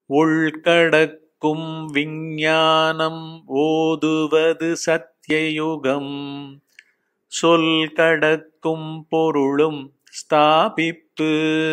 உள்கடக்கும் விஞ்ஞானம் ஓதுவது சத்தியயுகம் சொல் கடக்கும் பொருளும் ஸ்தாபிப்பு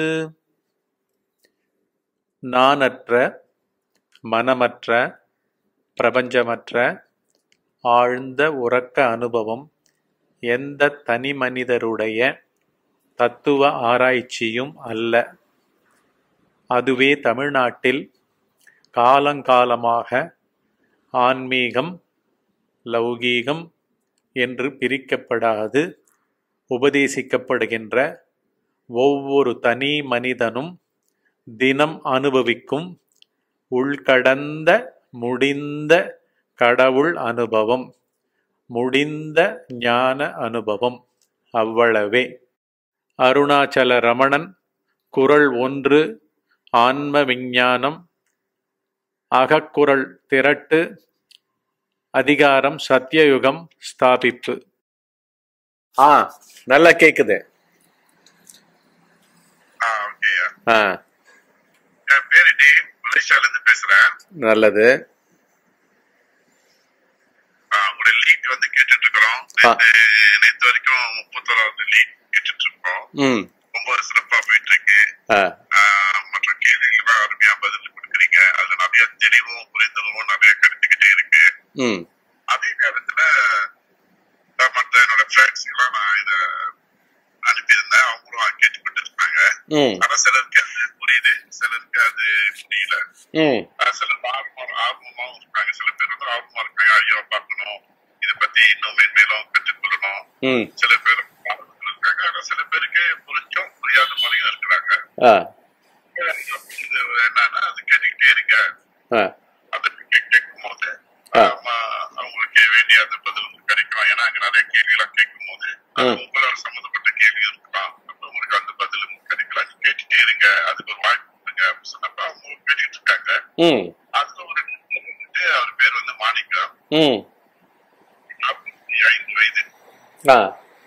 நானற்ற மனமற்ற பிரபஞ்சமற்ற ஆழ்ந்த உறக்க அனுபவம் எந்த தனி மனிதருடைய தத்துவ ஆராய்ச்சியும் அல்ல அதுவே தமிழ்நாட்டில் காலங்காலமாக ஆன்மீகம் லௌகீகம் என்று பிரிக்கப்படாது உபதேசிக்கப்படுகின்ற ஒவ்வொரு தனி மனிதனும் தினம் அனுபவிக்கும் உள்கடந்த முடிந்த கடவுள் அனுபவம் முடிந்த ஞான அனுபவம் அவ்வளவே அருணாச்சல ரமணன் குரல் ஒன்று ஆன்ம விஞ்ஞானம் அகக்குரல் திரட்டு அதிகாரம் சத்தியயுகம் ஸ்தாபிப்பு ஆ நல்லா கேக்குது ஆ ஓகேயா ஆ என் பேரு டேவ் மலேசியால இருந்து பேசுறேன் நல்லது ஆ, உங்களோட லீட் வந்து கேட்டுட்டு இருக்கிறோம் ஆ. நேத்து நேத்து வரைக்கும் முப்பத்தோராவது லீட் கேட்டுட்டு இருக்கோம் ம் ரொம்ப சிறப்பா போயிட்டு இருக்கு ஆ ஆ, மற்ற கேள்விகள்லாம் அருமையா பதில் கொடுக்குறீங்க அதுல நிறைய தெளிவும் புரிதலும் நிறைய கிடைத்துக்கிட்டே இருக்கு ம் அதே நேரத்துல ஆ, மற்ற என்னோட ஃப்ரெண்ட்ஸ் எல்லாம் நான் இத அனுப்பியிருந்தேன் அவங்களும் கேட்டுக்கிட்டு இருக்காங்க ம் ஆனா சிலருக்கு அது புரியுது சிலருக்கு அது புரியல ம் ஆஹ் சில பேர் ஆர்வமா ஆர்வமாவும் இருக்காங்க சில பேர் வந்து ஆர்வமா இருக்காங்க ஐயா பார்க்கணும் இத பத்தி இன்னும் மென்மேலும் கற்றுக்கொள்ளணும் ம் சில பேர் ஆர்வத்துல இருக்காங்க ஆனா சில பேருக்கு புரிஞ்சும் புரியாத மாதிரியும் இருக்கிறாங்க ஆ இது என்னன்னா அது கேட்டுக்கிட்டே இருக்க ஆ அது கே- கேட்கும் போது ஆ. ஆமா, அவங்களுக்கு வேண்டிய அந்த பதில் வந்து கிடைக்கும் ஏன்னா அங்க நிறைய கேள்வி எல்லாம் கேட்கும் போது அது ம். உங்களோட சம்மந்தப்பட்ட கேள்வி இருக்கலாம் அப்ப உங்களுக்கு அந்த பதில் கிடைக்கலாம் நீங்க கேட்டுட்டே இருங்க அதுக்கு ஒரு வாய்ப்பு கொடுங்க அப்படின்னு சொன்னப்ப அவங்க கேட்டுட்டு இருக்காங்க ம் அதுல ஒரு நண்பர் வந்துட்டு அவர் பேர் வந்து மாணிக்கம் ம் நாற்பத்தி ஐந்து வயது ஆ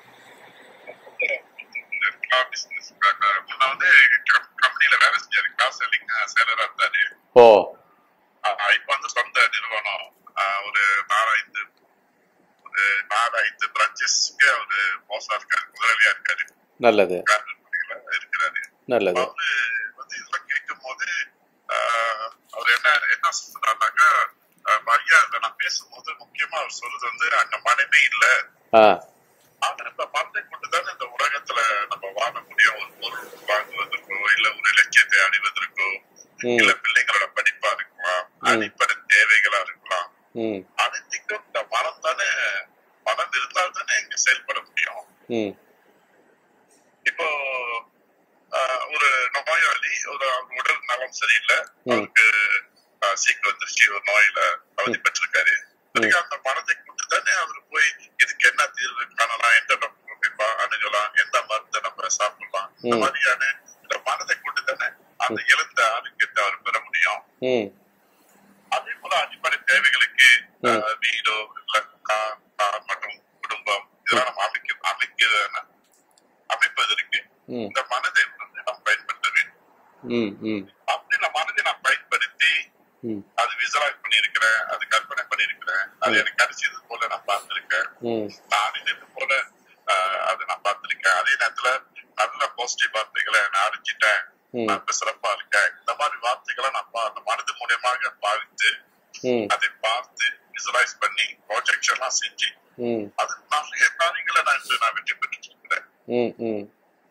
பிசினஸ் முன்ன வந்து கம்பெனில வேலை செஞ்சாரு கிளாஸ் செல்லிங் சேலரா இருந்தாரு ஓ ஆஹ் இப்ப வந்து சொந்த நிறுவனம் ஆஹ் ஒரு நாலாயிரத்து ஒரு நாலாயிரத்து பிரான்ச்சஸ்க்கு அவரு பாஸா இருக்காரு முதலாளியா இருக்காரு நல்லது கார்மெண்ட் துறையில இருக்கிறாரு நல்லது அவரு வந்து இதெல்லாம் கேட்கும் போது ஆஹ் அவர் என்ன என்ன சொல்றாருனாக்கா ஆஹ் ஐயா இதை நான் பேசும்போது முக்கியமா அவர் சொல்றது வந்து அங்க மனமே இல்ல ஆ ஆனா இந்த மனதை கொண்டுதான் இந்த உலகத்துல நம்ம வாழ முடியும் ஒரு பொருள் வாங்குவதற்கோ இல்ல ஒரு இலக்கியத்தை அடைவதற்கோ ம் இல்ல பிள்ளைங்களோட படிப்பா இருக்கலாம் அடிப்படை தேவைகளா இருக்கலாம் ம் அனைத்துக்கும் இந்த மனம் தானே மனம் இருந்தால் தானே இங்க செயல்பட முடியும் ம் இப்போ ஆஹ், ஒரு நோயாளி ஒரு அவங்க உடல் நலம் சரியில்லை ம். அவருக்கு ஆஹ், சீக்கிரம் திருச்சி ஒரு நோயில அவதிப்பட்டிருக்காரு அதுக்கு அந்த மனதை கொண்டு தானே அவர் போய் இதுக்கு என்ன தீர்வு காணலாம் எந்த டாக்டர் போய் பா- அணுகலாம் எந்த மருந்தை நம்ம சாப்பிடலாம் இந்த ம். மாதிரியான இந்த மனதை கொண்டு தானே அந்த இழந்த ஆரோக்கியத்தை அவர் பெற முடியும் ம் அதே போல அடிப்படை தேவைகளுக்கு ம். அஹ், வீடோ இல்ல கார் கார் மற்றும் குடும்பம் இதெல்லாம் நம்ம அமைக்க அமைக்க அமைப்பதற்கு ம் இந்த மனதை வந்து நாம் பயன்படுத்த வேண்டும் ம் ம் அப்படி இந்த மனதை நான் பயன்படுத்தி ம் அது விசுவலைஸ் பண்ணியிருக்கிறேன் அது கற்பனை பண்ணியிருக்கிறேன் அது எனக்கு கிடைச்சது போல நான் பார்த்திருக்கேன் ம் நான் நினைத்து போல அஹ், அதை நான் பார்த்திருக்கேன் அதே நேரத்துல நல்ல பாசிட்டிவ் வார்த்தைகளை நான் அடிச்சிட்டேன் ம் நான் இப்ப சிறப்பா இருக்கேன் இந்த மாதிரி வார்த்தைகளை நான் பா- அந்த மனது மூலியமாக பாவித்து ம் அதை பார்த்து விசுவலைஸ் பண்ணி ப்ராஜெக்ட் எல்லாம் செஞ்சு ம் அது நிறைய காரியங்களை நான் இப்ப நான் வெற்றி பெற்றுட்டு இருக்கிறேன் ம் ம்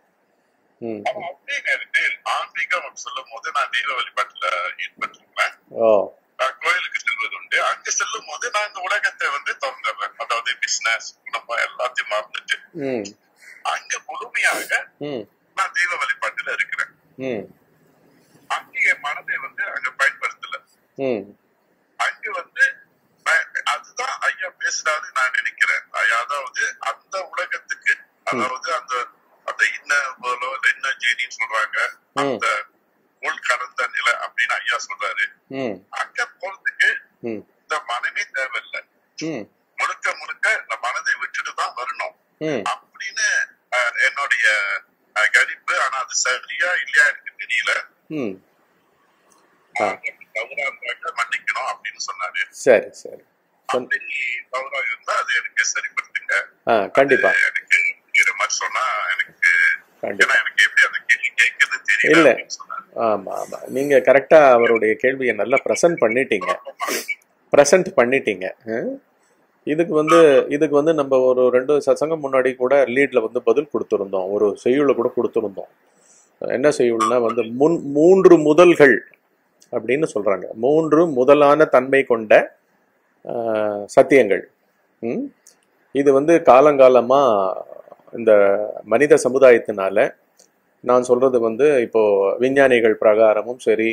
ம் ஆனா அதே நேரத்தில் ஆன்மீகம் சொல்லும் போது நான் தெய்வ வழிபாட்டுல ஈடுபட்டிருக்கிறேன் ஓ நான் கோயிலுக்கு செல்வது உண்டு அங்க செல்லும் போது நான் இந்த உலகத்தை வந்து திறந்துடுறேன் அதாவது பிசினஸ் குடும்பம் எல்லாத்தையும் மறந்துட்டு ம் அங்க முழுமையாக ம் நான் தெய்வ வழிபாட்டுல இருக்கிறேன் ம் அங்க என் மனதை வந்து அங்க பயன்படுத்தல ம் அங்க வந்து நான் அதுதான் ஐயா பேசுறாரு நான் நினைக்கிறேன் ஐயா, அதாவது அந்த உலகத்துக்கு அதாவது அந்த அந்த இன்ன போலோ இல்ல இன்ன ஜேனின்னு சொல்றாங்க அந்த உள் கடந்த நிலை அப்படின்னு ஐயா சொல்றாரு ம் அங்க போறதுக்கு ம் இந்த மனமே தேவையில்லை ம் முழுக்க முழுக்க இந்த மனதை விட்டுட்டு தான் வரணும் ம் அப்படின்னு அஹ், என்னுடைய அஹ், கணிப்பு ஆனா அது சரியா இல்லையா எனக்கு தெரியல ம் ஆ தவறா இருந்தாக்க மன்னிக்கணும் அப்படின்னு சொன்னாரு சரி சரி சொன்- அப்படி தவறா இருந்தா அது எனக்கு சரிப்படுத்துங்க ஆ கண்டிப்பா எனக்கு புரியுற மாதிரி சொன்னா எனக்கு கண்டிப்பா ஏன்னா எனக்கு எப்படி அந்த கேள்வி கேட்கறது தெரியல இல்ல. அப்படின்னு சொன்னாரு ஆமா ஆமா நீங்க கரெக்டா அவருடைய கேள்வியை நல்லா ப்ரெசென்ட் பண்ணிட்டீங்க ப்ரெசென்ட் பண்ணிட்டீங்க ஆ? இதுக்கு வந்து இதுக்கு வந்து நம்ம ஒரு ரெண்டு சசங்கம் முன்னாடி கூட லீட்ல வந்து பதில் கொடுத்துருந்தோம் ஒரு செய்யுளை கூட கொடுத்துருந்தோம் என்ன செய்யுள்னா வந்து முன் மூன்று முதல்கள் அப்படின்னு சொல்றாங்க மூன்று முதலான தன்மை கொண்ட ஆ, சத்தியங்கள் ம்? இது வந்து காலங்காலமா இந்த மனித சமுதாயத்தினால நான் சொல்றது வந்து இப்போ விஞ்ஞானிகள் பிரகாரமும் சரி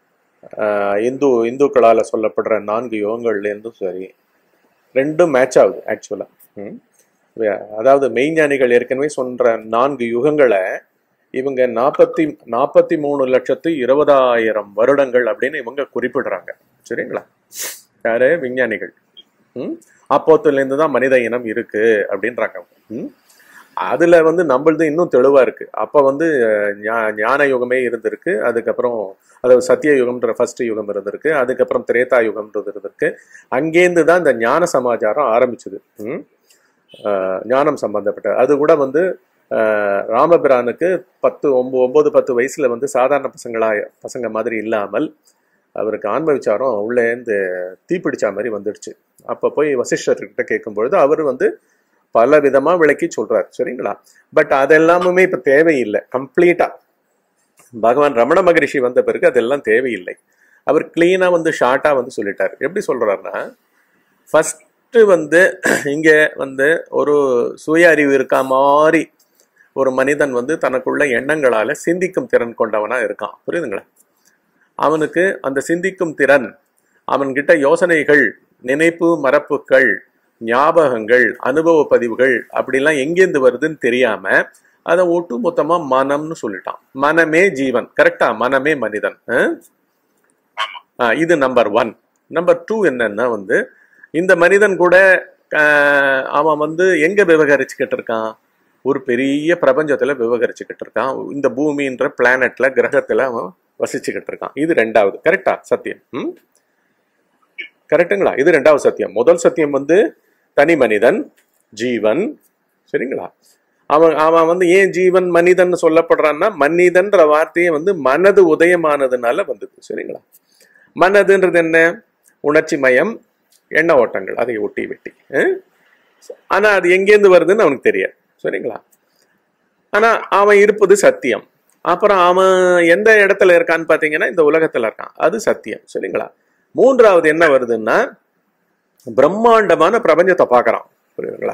ஆஹ் இந்து இந்துக்களால் சொல்லப்படுற நான்கு யுகங்கள்லேருந்தும் சரி ரெண்டும் மேட்ச் ஆகுது ஆக்சுவலாக அதாவது மெய்ஞானிகள் ஏற்கனவே சொல்ற நான்கு யுகங்களை இவங்க நாற்பத்தி நாற்பத்தி மூணு லட்சத்து இருபதாயிரம் வருடங்கள் அப்படின்னு இவங்க குறிப்பிடுறாங்க சரிங்களா யாரு விஞ்ஞானிகள் ம் அப்போத்துலேருந்து தான் மனித இனம் இருக்கு அப்படின்றாங்க ம் அதுல வந்து நம்மளது இன்னும் தெளிவா இருக்கு அப்ப வந்து அஹ், ஞா- ஞான யுகமே இருந்திருக்கு அதுக்கப்புறம் அதாவது சத்திய யுகம்ன்ற ஃபர்ஸ்ட் யுகம் இருந்திருக்கு அதுக்கப்புறம் திரேதா யுகம்ன்றது இருந்திருக்கு அங்கேருந்து தான் இந்த ஞான சமாச்சாரம் ஆரம்பிச்சது ம்? அஹ், ஞானம் சம்பந்தப்பட்ட அது கூட வந்து அஹ், ராமபிரானுக்கு பத்து ஒன்பது ஒன்பது பத்து வயசுல வந்து சாதாரண பசங்களா பசங்க மாதிரி இல்லாமல் அவருக்கு ஆன்ம விசாரம் உள்ளேந்து தீப்பிடிச்ச மாதிரி வந்துடுச்சு அப்ப போய் வசிஷ்டர்கிட்ட கேட்கும்பொழுது அவர் வந்து பல விதமா விளக்கி சொல்றாரு சரிங்களா பட் அதெல்லாமுமே இப்ப தேவையில்லை கம்ப்ளீட்டா பகவான் ரமண மகரிஷி வந்த பிறகு அதெல்லாம் தேவையில்லை அவர் கிளீனா வந்து ஷார்ட்டா வந்து சொல்லிட்டாரு எப்படி சொல்றாருன்னா ஃபர்ஸ்ட் வந்து இங்க வந்து ஒரு சுய அறிவு இருக்கா மாதிரி ஒரு மனிதன் வந்து தனக்குள்ள எண்ணங்களால சிந்திக்கும் திறன் கொண்டவனா இருக்கான் புரியுதுங்களா அவனுக்கு அந்த சிந்திக்கும் திறன் அவன்கிட்ட யோசனைகள் நினைப்பு மரப்புகள் ஞாபகங்கள் அனுபவ பதிவுகள் அப்படிலாம் எங்கேருந்து வருதுன்னு தெரியாம அதை ஒட்டு மொத்தமா மனம்னு சொல்லிட்டான் மனமே ஜீவன் கரெக்டா மனமே மனிதன் ஆ? ஆமா ஆ, இது நம்பர் ஒன் நம்பர் டூ என்னன்னா வந்து இந்த மனிதன் கூட ஆ, அவன் வந்து எங்க விவகரிச்சுக்கிட்டு இருக்கான் ஒரு பெரிய பிரபஞ்சத்துல விவகரிச்சுக்கிட்டு இருக்கான் இந்த பூமின்ற பிளானட்ல கிரகத்துல அவன் வசிச்சுக்கிட்டு இருக்கான் இது ரெண்டாவது கரெக்டா சத்தியம் ம் கரெக்டுங்களா இது ரெண்டாவது சத்தியம் முதல் சத்தியம் வந்து தனி மனிதன் ஜீவன் சரிங்களா அவன் அவன் வந்து ஏன் ஜீவன் மனிதன் சொல்லப்படுறான்னா மனிதன்ற வார்த்தையே வந்து மனது உதயமானதுனால வந்தது சரிங்களா மனதுன்றது என்ன உணர்ச்சி மயம் எண்ண ஓட்டங்கள் அதை ஒட்டி வெட்டி அஹ்? ஆனா அது எங்கேருந்து வருதுன்னு அவனுக்கு தெரியாது சரிங்களா ஆனா அவன் இருப்பது சத்தியம் அப்புறம் அவன் எந்த இடத்துல இருக்கான்னு பாத்தீங்கன்னா இந்த உலகத்துல இருக்கான் அது சத்தியம் சரிங்களா மூன்றாவது என்ன வருதுன்னா பிரம்மாண்டமான பிரபஞ்சத்தை பார்க்கறான் புரியுதுங்களா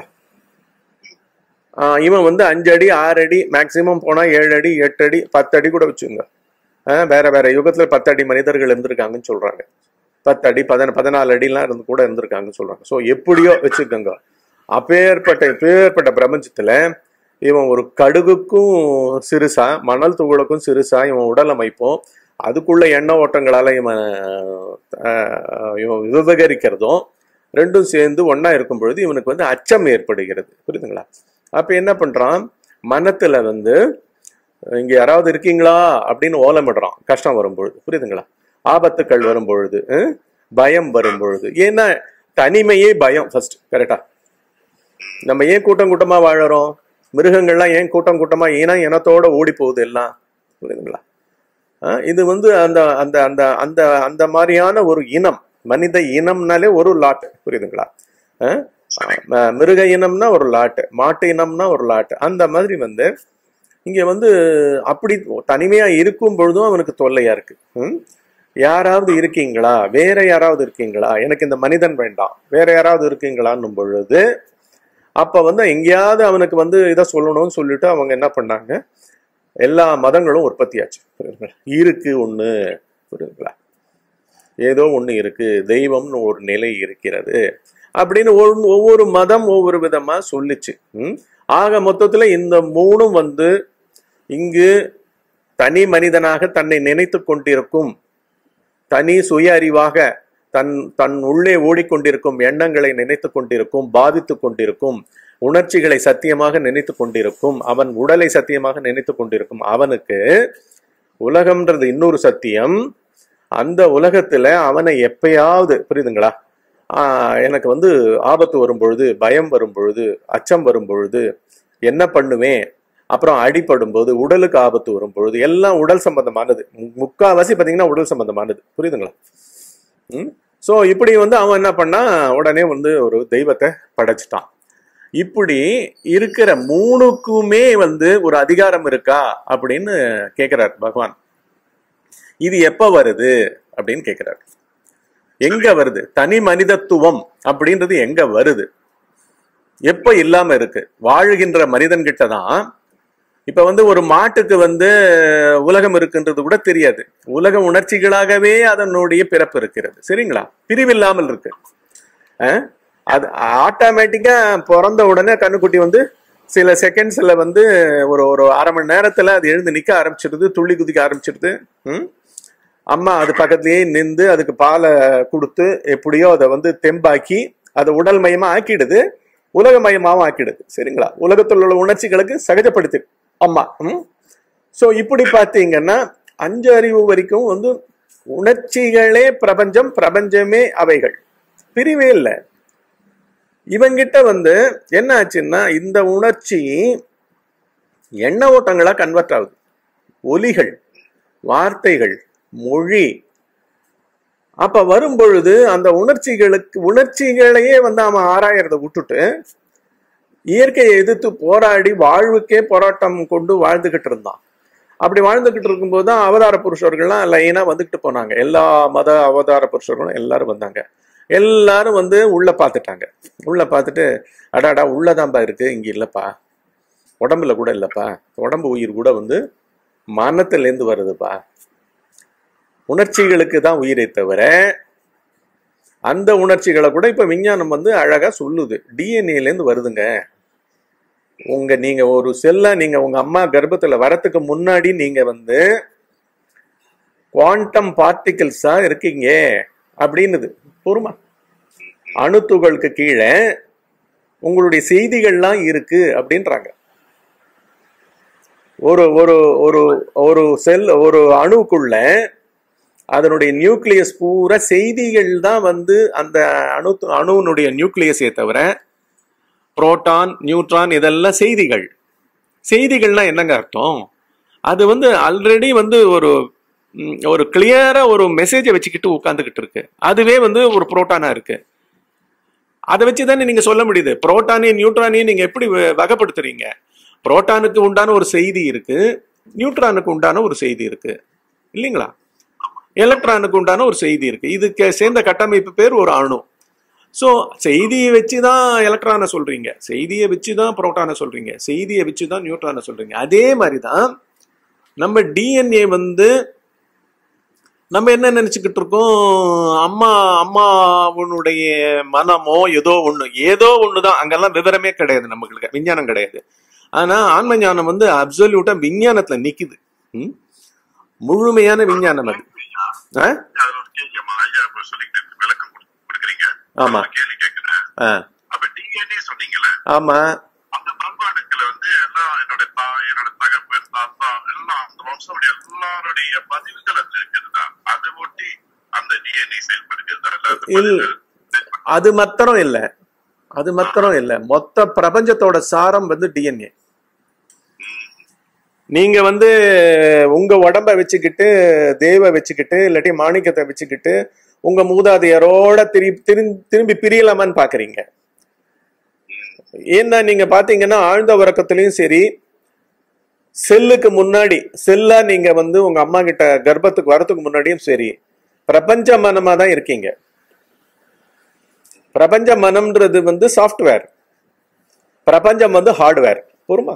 ஆஹ் இவன் வந்து அஞ்சு அடி ஆறு அடி மேக்சிமம் போனா ஏழு அடி எட்டு அடி பத்து அடி கூட வச்சுங்க ஆஹ் வேற வேற யுகத்துல பத்து அடி மனிதர்கள் இருந்திருக்காங்கன்னு சொல்றாங்க பத்து அடி பதின பதினாலு அடிலாம் இருந்து கூட இருந்திருக்காங்கன்னு சொல்றாங்க ஸோ எப்படியோ வச்சுக்கோங்க அப்பேற்பட்ட எப்பேற்பட்ட பிரபஞ்சத்துல இவன் ஒரு கடுகுக்கும் சிறுசா மணல் துகளுக்கும் சிறுசா இவன் உடல் அமைப்பும் அதுக்குள்ள எண்ண ஓட்டங்களால இவன் ஆஹ், இவன் விவகரிக்கிறதும் ரெண்டும் சேர்ந்து ஒண்ணா இருக்கும் பொழுது இவனுக்கு வந்து அச்சம் ஏற்படுகிறது புரியுதுங்களா அப்ப என்ன பண்றான் மனத்துல வந்து இங்க யாராவது இருக்கீங்களா அப்படின்னு ஓலமிடுறான் கஷ்டம் வரும்பொழுது புரியுதுங்களா ஆபத்துக்கள் வரும்பொழுது அஹ், பயம் வரும்பொழுது ஏன்னா தனிமையே பயம் ஃபர்ஸ்ட் கரெக்டா நம்ம ஏன் கூட்டம் கூட்டமா வாழறோம் மிருகங்கள்லாம் ஏன் கூட்டம் கூட்டமா ஏன்னா இனத்தோட ஓடி போகுது எல்லாம் புரியுதுங்களா அஹ், இது வந்து அந்த அந்த அந்த அந்த அந்த மாதிரியான ஒரு இனம் மனித இனம்னாலே ஒரு லாட் புரியுதுங்களா அஹ், ம- மிருக இனம்னா ஒரு லாட்டு மாட்டு இனம்னா ஒரு லாட்டு அந்த மாதிரி வந்து இங்க வந்து அப்படி தனிமையா இருக்கும் பொழுதும் அவனுக்கு தொல்லையா இருக்கு ம்? யாராவது இருக்கீங்களா வேற யாராவது இருக்கீங்களா எனக்கு இந்த மனிதன் வேண்டாம் வேற யாராவது இருக்கீங்களான்னும் பொழுது அப்ப வந்து எங்கேயாவது அவனுக்கு வந்து இதை சொல்லணும்னு சொல்லிட்டு அவங்க என்ன பண்ணாங்க எல்லா மதங்களும் உற்பத்தியாச்சு புரியுதுங்களா இருக்கு ஒண்ணு புரியுதுங்களா ஏதோ ஒண்ணு இருக்கு தெய்வம்னு ஒரு நிலை இருக்கிறது அப்படின்னு ஒவ்வொரு- ஒவ்வொரு மதம் ஒவ்வொரு விதமா சொல்லிச்சு ம்? ஆக மொத்தத்துல இந்த மூணும் வந்து இங்கு தனி மனிதனாக தன்னை நினைத்து கொண்டிருக்கும் தனி சுய அறிவாக தன் தன் உள்ளே ஓடிக்கொண்டிருக்கும் எண்ணங்களை நினைத்து கொண்டிருக்கும் பாதித்துக் கொண்டிருக்கும் உணர்ச்சிகளை சத்தியமாக நினைத்து கொண்டிருக்கும் அவன் உடலை சத்தியமாக நினைத்து கொண்டிருக்கும் அவனுக்கு உலகம்ன்றது இன்னொரு சத்தியம் அந்த உலகத்துல அவனை எப்பயாவது புரியுதுங்களா ஆஹ் எனக்கு வந்து ஆபத்து வரும் பொழுது பயம் வரும் பொழுது அச்சம் வரும் பொழுது என்ன பண்ணுவேன் அப்புறம் அடிபடும் போது உடலுக்கு ஆபத்து வரும் பொழுது எல்லாம் உடல் சம்பந்தமானது மு- முக்காவாசி பாத்தீங்கன்னா உடல் சம்பந்தமானது புரியுதுங்களா ம் ஸோ இப்படி வந்து அவன் என்ன பண்ணா உடனே வந்து ஒரு தெய்வத்தை படைச்சிட்டான் இப்படி இருக்கிற மூணுக்குமே வந்து ஒரு அதிகாரம் இருக்கா அப்படின்னு கேக்குறார் பகவான் இது எப்ப வருது அப்படின்னு கேக்குறார் எங்க வருது தனி மனிதத்துவம் அப்படின்றது எங்க வருது எப்ப இல்லாம இருக்கு வாழுகின்ற மனிதன் கிட்ட தான் இப்ப வந்து ஒரு மாட்டுக்கு வந்து உலகம் இருக்குன்றது கூட தெரியாது உலக உணர்ச்சிகளாகவே அதனுடைய பிறப்பு இருக்கிறது சரிங்களா பிரிவில்லாமல் இருக்கு அஹ்? அது ஆட்டோமேட்டிக்கா பிறந்த உடனே கண்ணுக்குட்டி வந்து சில செகண்ட்ஸ்ல வந்து ஒரு ஒரு அரை மணி நேரத்துல அது எழுந்து நிக்க ஆரம்பிச்சிடுது துள்ளி குதிக்க ஆரம்பிச்சிடுது ம்? அம்மா அது பக்கத்துலயே நின்று அதுக்கு பாலை கொடுத்து எப்படியோ அதை வந்து தெம்பாக்கி அதை உடல் மயமா ஆக்கிடுது உலக மயமாவும் ஆக்கிடுது சரிங்களா உலகத்தில் உள்ள உணர்ச்சிகளுக்கு சகஜப்படுத்து அம்மா ம் ஸோ இப்படி பார்த்தீங்கன்னா அஞ்சு அறிவு வரைக்கும் வந்து உணர்ச்சிகளே பிரபஞ்சம் பிரபஞ்சமே அவைகள் பிரிவே இல்லை இவங்கிட்ட வந்து என்ன ஆச்சுன்னா இந்த உணர்ச்சி எண்ண ஓட்டங்களா கன்வெர்ட் ஆகுது ஒலிகள் வார்த்தைகள் மொழி அப்ப வரும் பொழுது அந்த உணர்ச்சிகளுக்கு உணர்ச்சிகளையே வந்து அவன் ஆராயறத விட்டுட்டு இயற்கையை எதிர்த்து போராடி வாழ்வுக்கே போராட்டம் கொண்டு வாழ்ந்துகிட்டு இருந்தான் அப்படி வாழ்ந்துகிட்டு இருக்கும்போது தான் அவதார புருஷர்கள்லாம் லைனா வந்துகிட்டு போனாங்க எல்லா மத அவதார புருஷர்களும் எல்லாரும் வந்தாங்க எல்லாரும் வந்து உள்ள பார்த்துட்டாங்க உள்ள பார்த்துட்டு அடாடா உள்ளதான்பா இருக்கு இங்க இல்லப்பா உடம்புல கூட இல்லப்பா உடம்பு உயிர் கூட வந்து மனத்துல இருந்து வருதுப்பா உணர்ச்சிகளுக்கு தான் உயிரை தவிர அந்த உணர்ச்சிகளை கூட இப்ப விஞ்ஞானம் வந்து அழகா சொல்லுது டிஎன்ஏல இருந்து வருதுங்க உங்க நீங்க ஒரு செல்ல நீங்க உங்க அம்மா கர்ப்பத்துல வரத்துக்கு முன்னாடி நீங்க வந்து குவாண்டம் பார்ட்டிகிள்ஸா இருக்கீங்க அப்படின்னுது பொறுமா அணுத்துகளுக்கு கீழே உங்களுடைய செய்திகள்லாம் இருக்கு அப்படின்றாங்க ஒரு ஒரு ஒரு ஒரு செல் ஒரு அணுக்குள்ள அதனுடைய நியூக்ளியஸ் பூரா செய்திகள் தான் வந்து அந்த அணு அணுவினுடைய நியூக்ளியஸே தவிர புரோட்டான் நியூட்ரான் இதெல்லாம் செய்திகள் செய்திகள்னா என்னங்க அர்த்தம் அது வந்து ஆல்ரெடி வந்து ஒரு ம், ஒரு கிளியரா ஒரு மெசேஜை வச்சுக்கிட்டு உட்காந்துக்கிட்டு இருக்கு அதுவே வந்து ஒரு புரோட்டானா இருக்கு அதை வச்சு தானே நீங்க சொல்ல முடியுது புரோட்டானையும் நியூட்ரானையும் நீங்க எப்படி வ- வகைப்படுத்துறீங்க புரோட்டானுக்கு உண்டான ஒரு செய்தி இருக்கு நியூட்ரானுக்கு உண்டான ஒரு செய்தி இருக்கு இல்லைங்களா எலக்ட்ரானுக்கு உண்டான ஒரு செய்தி இருக்கு இதுக்கு சேர்ந்த கட்டமைப்பு பேர் ஒரு அணு ஸோ செய்தியை வச்சு தான் எலக்ட்ரானை சொல்றீங்க செய்தியை வச்சு தான் புரோட்டானை சொல்றீங்க செய்தியை வச்சு தான் நியூட்ரானை சொல்றீங்க அதே மாதிரி தான் நம்ம டிஎன்ஏ வந்து நம்ம என்ன நினைச்சுக்கிட்டு இருக்கோம் அம்மா அம்மாவுடைய மனமோ ஏதோ ஒண்ணு ஏதோ ஒண்ணுதான் அங்கெல்லாம் விவரமே கிடையாது நமக்கு விஞ்ஞானம் கிடையாது ஆனா ஆன்ம ஞானம் வந்து அப்சல்யூட்டா விஞ்ஞானத்துல நிக்குது ம்? முழுமையான விஞ்ஞானம் அது ஆ? அது ஒரு கேள்வி அம்மா ஐயா இப்ப சொல்லிக்கிட்டு இருக்கு, விளக்கம் கொடு- கொடுக்குறீங்க ஆமா. ஒரு கேள்வி கேட்கிறேன் ஆ. அப்ப டிஎன்ஏ சொன்னீங்கல்ல ஆமா அந்த மண்பாடுகளை வந்து எல்லாம் என்னோட தாய் என்னோட தகப்பன் தாத்தா எல்லாம் அந்த வம்சாவுடைய எல்லாருடைய பதிவுகள் அது இருக்குதுதா அதை ஒட்டி அந்த டிஎன்ஏ செயல்படுகிறதா இல்ல அந்த இல்ல. பதிவுகள் செயல்படுகிறதா? அது மாத்திரம் இல்ல அது மாத்திரம் இல்ல மொத்த பிரபஞ்சத்தோட சாரம் வந்து டிஎன்ஏ நீங்க வந்து உங்க உடம்ப வச்சுக்கிட்டு தேவ வச்சுக்கிட்டு இல்லாட்டி மாணிக்கத்தை வச்சுக்கிட்டு உங்க மூதாதையரோட திரும்பி திரும்பி திரும்பி பிரியலாமான்னு பாக்குறீங்க ஏன்னா நீங்க பாத்தீங்கன்னா ஆழ்ந்த உறக்கத்திலயும் சரி செல்லுக்கு முன்னாடி செல்லா நீங்க வந்து உங்க அம்மா கிட்ட கர்ப்பத்துக்கு வரதுக்கு முன்னாடியும் சரி பிரபஞ்ச மனமா தான் இருக்கீங்க பிரபஞ்ச மனம்ன்றது வந்து சாஃப்ட்வேர் பிரபஞ்சம் வந்து ஹார்ட்வேர் பொறுமா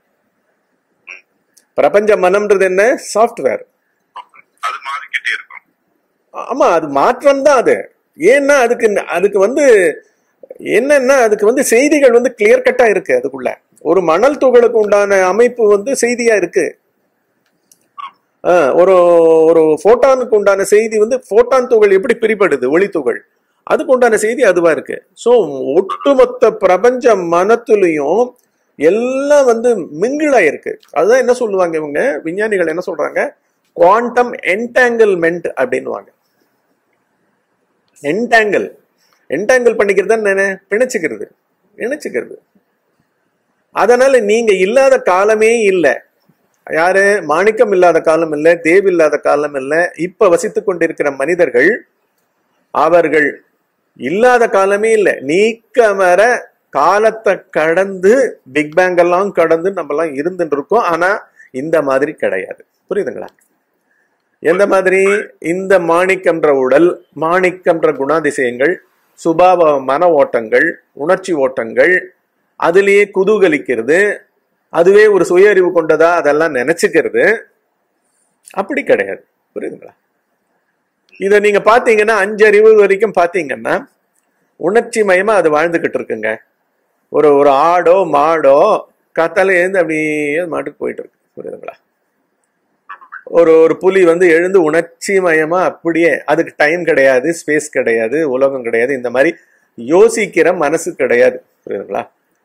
பிரபஞ்ச மனம்ன்றது என்ன சாஃப்ட்வேர் அது மாறிக்கிட்டே இருக்கும் ஆமா அது மாற்றம் தான் அது ஏன்னா அதுக்கு அதுக்கு வந்து என்னன்னா அதுக்கு வந்து செய்திகள் வந்து கிளியர் கட்டா இருக்கு அதுக்குள்ள ஒரு மணல் துகளுக்கு உண்டான அமைப்பு வந்து செய்தியா இருக்கு ஆ, ஒரு ஒரு போட்டானுக்கு உண்டான செய்தி வந்து போட்டான் துகள் எப்படி பிரிபடுது ஒளி துகள் அதுக்கு உண்டான செய்தி அதுவா இருக்கு ஸோ ஒட்டுமொத்த பிரபஞ்ச மனத்துலயும் எல்லாம் வந்து மிங்கிளாயிருக்கு அதுதான் என்ன சொல்லுவாங்க இவங்க விஞ்ஞானிகள் என்ன சொல்றாங்க குவாண்டம் என்டாங்கிள்மெண்ட் அப்படின்னுவாங்க என்டாங்கிள் என்டாங்கிள் பண்ணிக்கிறது என்ன பிணைச்சுக்கிறது இணைச்சுக்கிறது அதனால நீங்க இல்லாத காலமே இல்லை யாரு மாணிக்கம் இல்லாத காலம் இல்லை தேவ் இல்லாத காலம் இல்லை இப்ப வசித்துக் கொண்டிருக்கிற மனிதர்கள் அவர்கள் இல்லாத காலமே இல்லை நீக்கமர காலத்தை கடந்து பிக் பேங் எல்லாம் கடந்து நம்ம எல்லாம் இருந்துட்டு இருக்கோம் ஆனா இந்த மாதிரி கிடையாது புரியுதுங்களா எந்த மாதிரி இந்த மாணிக்கம்ன்ற உடல் மாணிக்கம்ன்ற குணாதிசயங்கள் சுபாவ மன ஓட்டங்கள் உணர்ச்சி ஓட்டங்கள் அதுலேயே குதூகலிக்கிறது அதுவே ஒரு சுய அறிவு கொண்டதா அதெல்லாம் நினைச்சுக்கிறது அப்படி கிடையாது புரியுதுங்களா இதை நீங்க பாத்தீங்கன்னா அஞ்சு அறிவு வரைக்கும் பாத்தீங்கன்னா உணர்ச்சி மயமா அது வாழ்ந்துகிட்டு இருக்குங்க ஒரு ஒரு ஆடோ மாடோ காத்தால எழுந்து அப்படியே மாட்டுக்கு போயிட்டு இருக்கு புரியுதுங்களா ஒரு ஒரு புலி வந்து எழுந்து உணர்ச்சி மயமா அப்படியே அதுக்கு டைம் கிடையாது ஸ்பேஸ் கிடையாது உலகம் கிடையாது இந்த மாதிரி யோசிக்கிற மனசு கிடையாது புரியுதுங்களா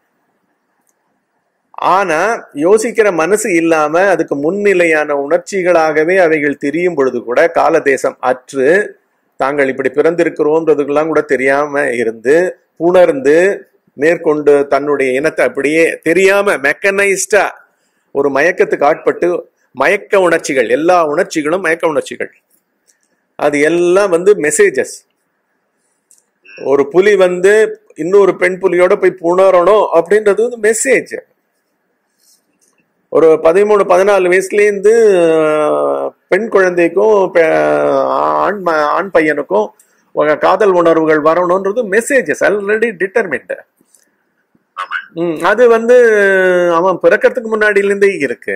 ஆனா யோசிக்கிற மனசு இல்லாம அதுக்கு முன்னிலையான உணர்ச்சிகளாகவே அவைகள் தெரியும் பொழுது கூட கால தேசம் அற்று தாங்கள் இப்படி பிறந்திருக்கிறோன்றதுக்கெல்லாம் கூட தெரியாம இருந்து புணர்ந்து மேற்கொண்டு தன்னுடைய இனத்தை அப்படியே தெரியாம மெக்கனைஸ்டா ஒரு மயக்கத்துக்கு ஆட்பட்டு மயக்க உணர்ச்சிகள் எல்லா உணர்ச்சிகளும் மயக்க உணர்ச்சிகள் அது எல்லாம் வந்து மெசேஜஸ் ஒரு புலி வந்து இன்னொரு பெண் புலியோட போய் புணரணும் அப்படின்றது வந்து மெசேஜ் ஒரு பதிமூணு பதினாலு வயசுலேருந்து பெண் குழந்தைக்கும் பெ- ஆண் ம- ஆண் பையனுக்கும் உங்க காதல் உணர்வுகள் வரணுன்றது மெசேஜஸ் ஆல்ரெடி டிட்டர்மெண்ட் ஆமா ம் அது வந்து அவன் பிறக்கறதுக்கு முன்னாடியிலேருந்தே இருக்கு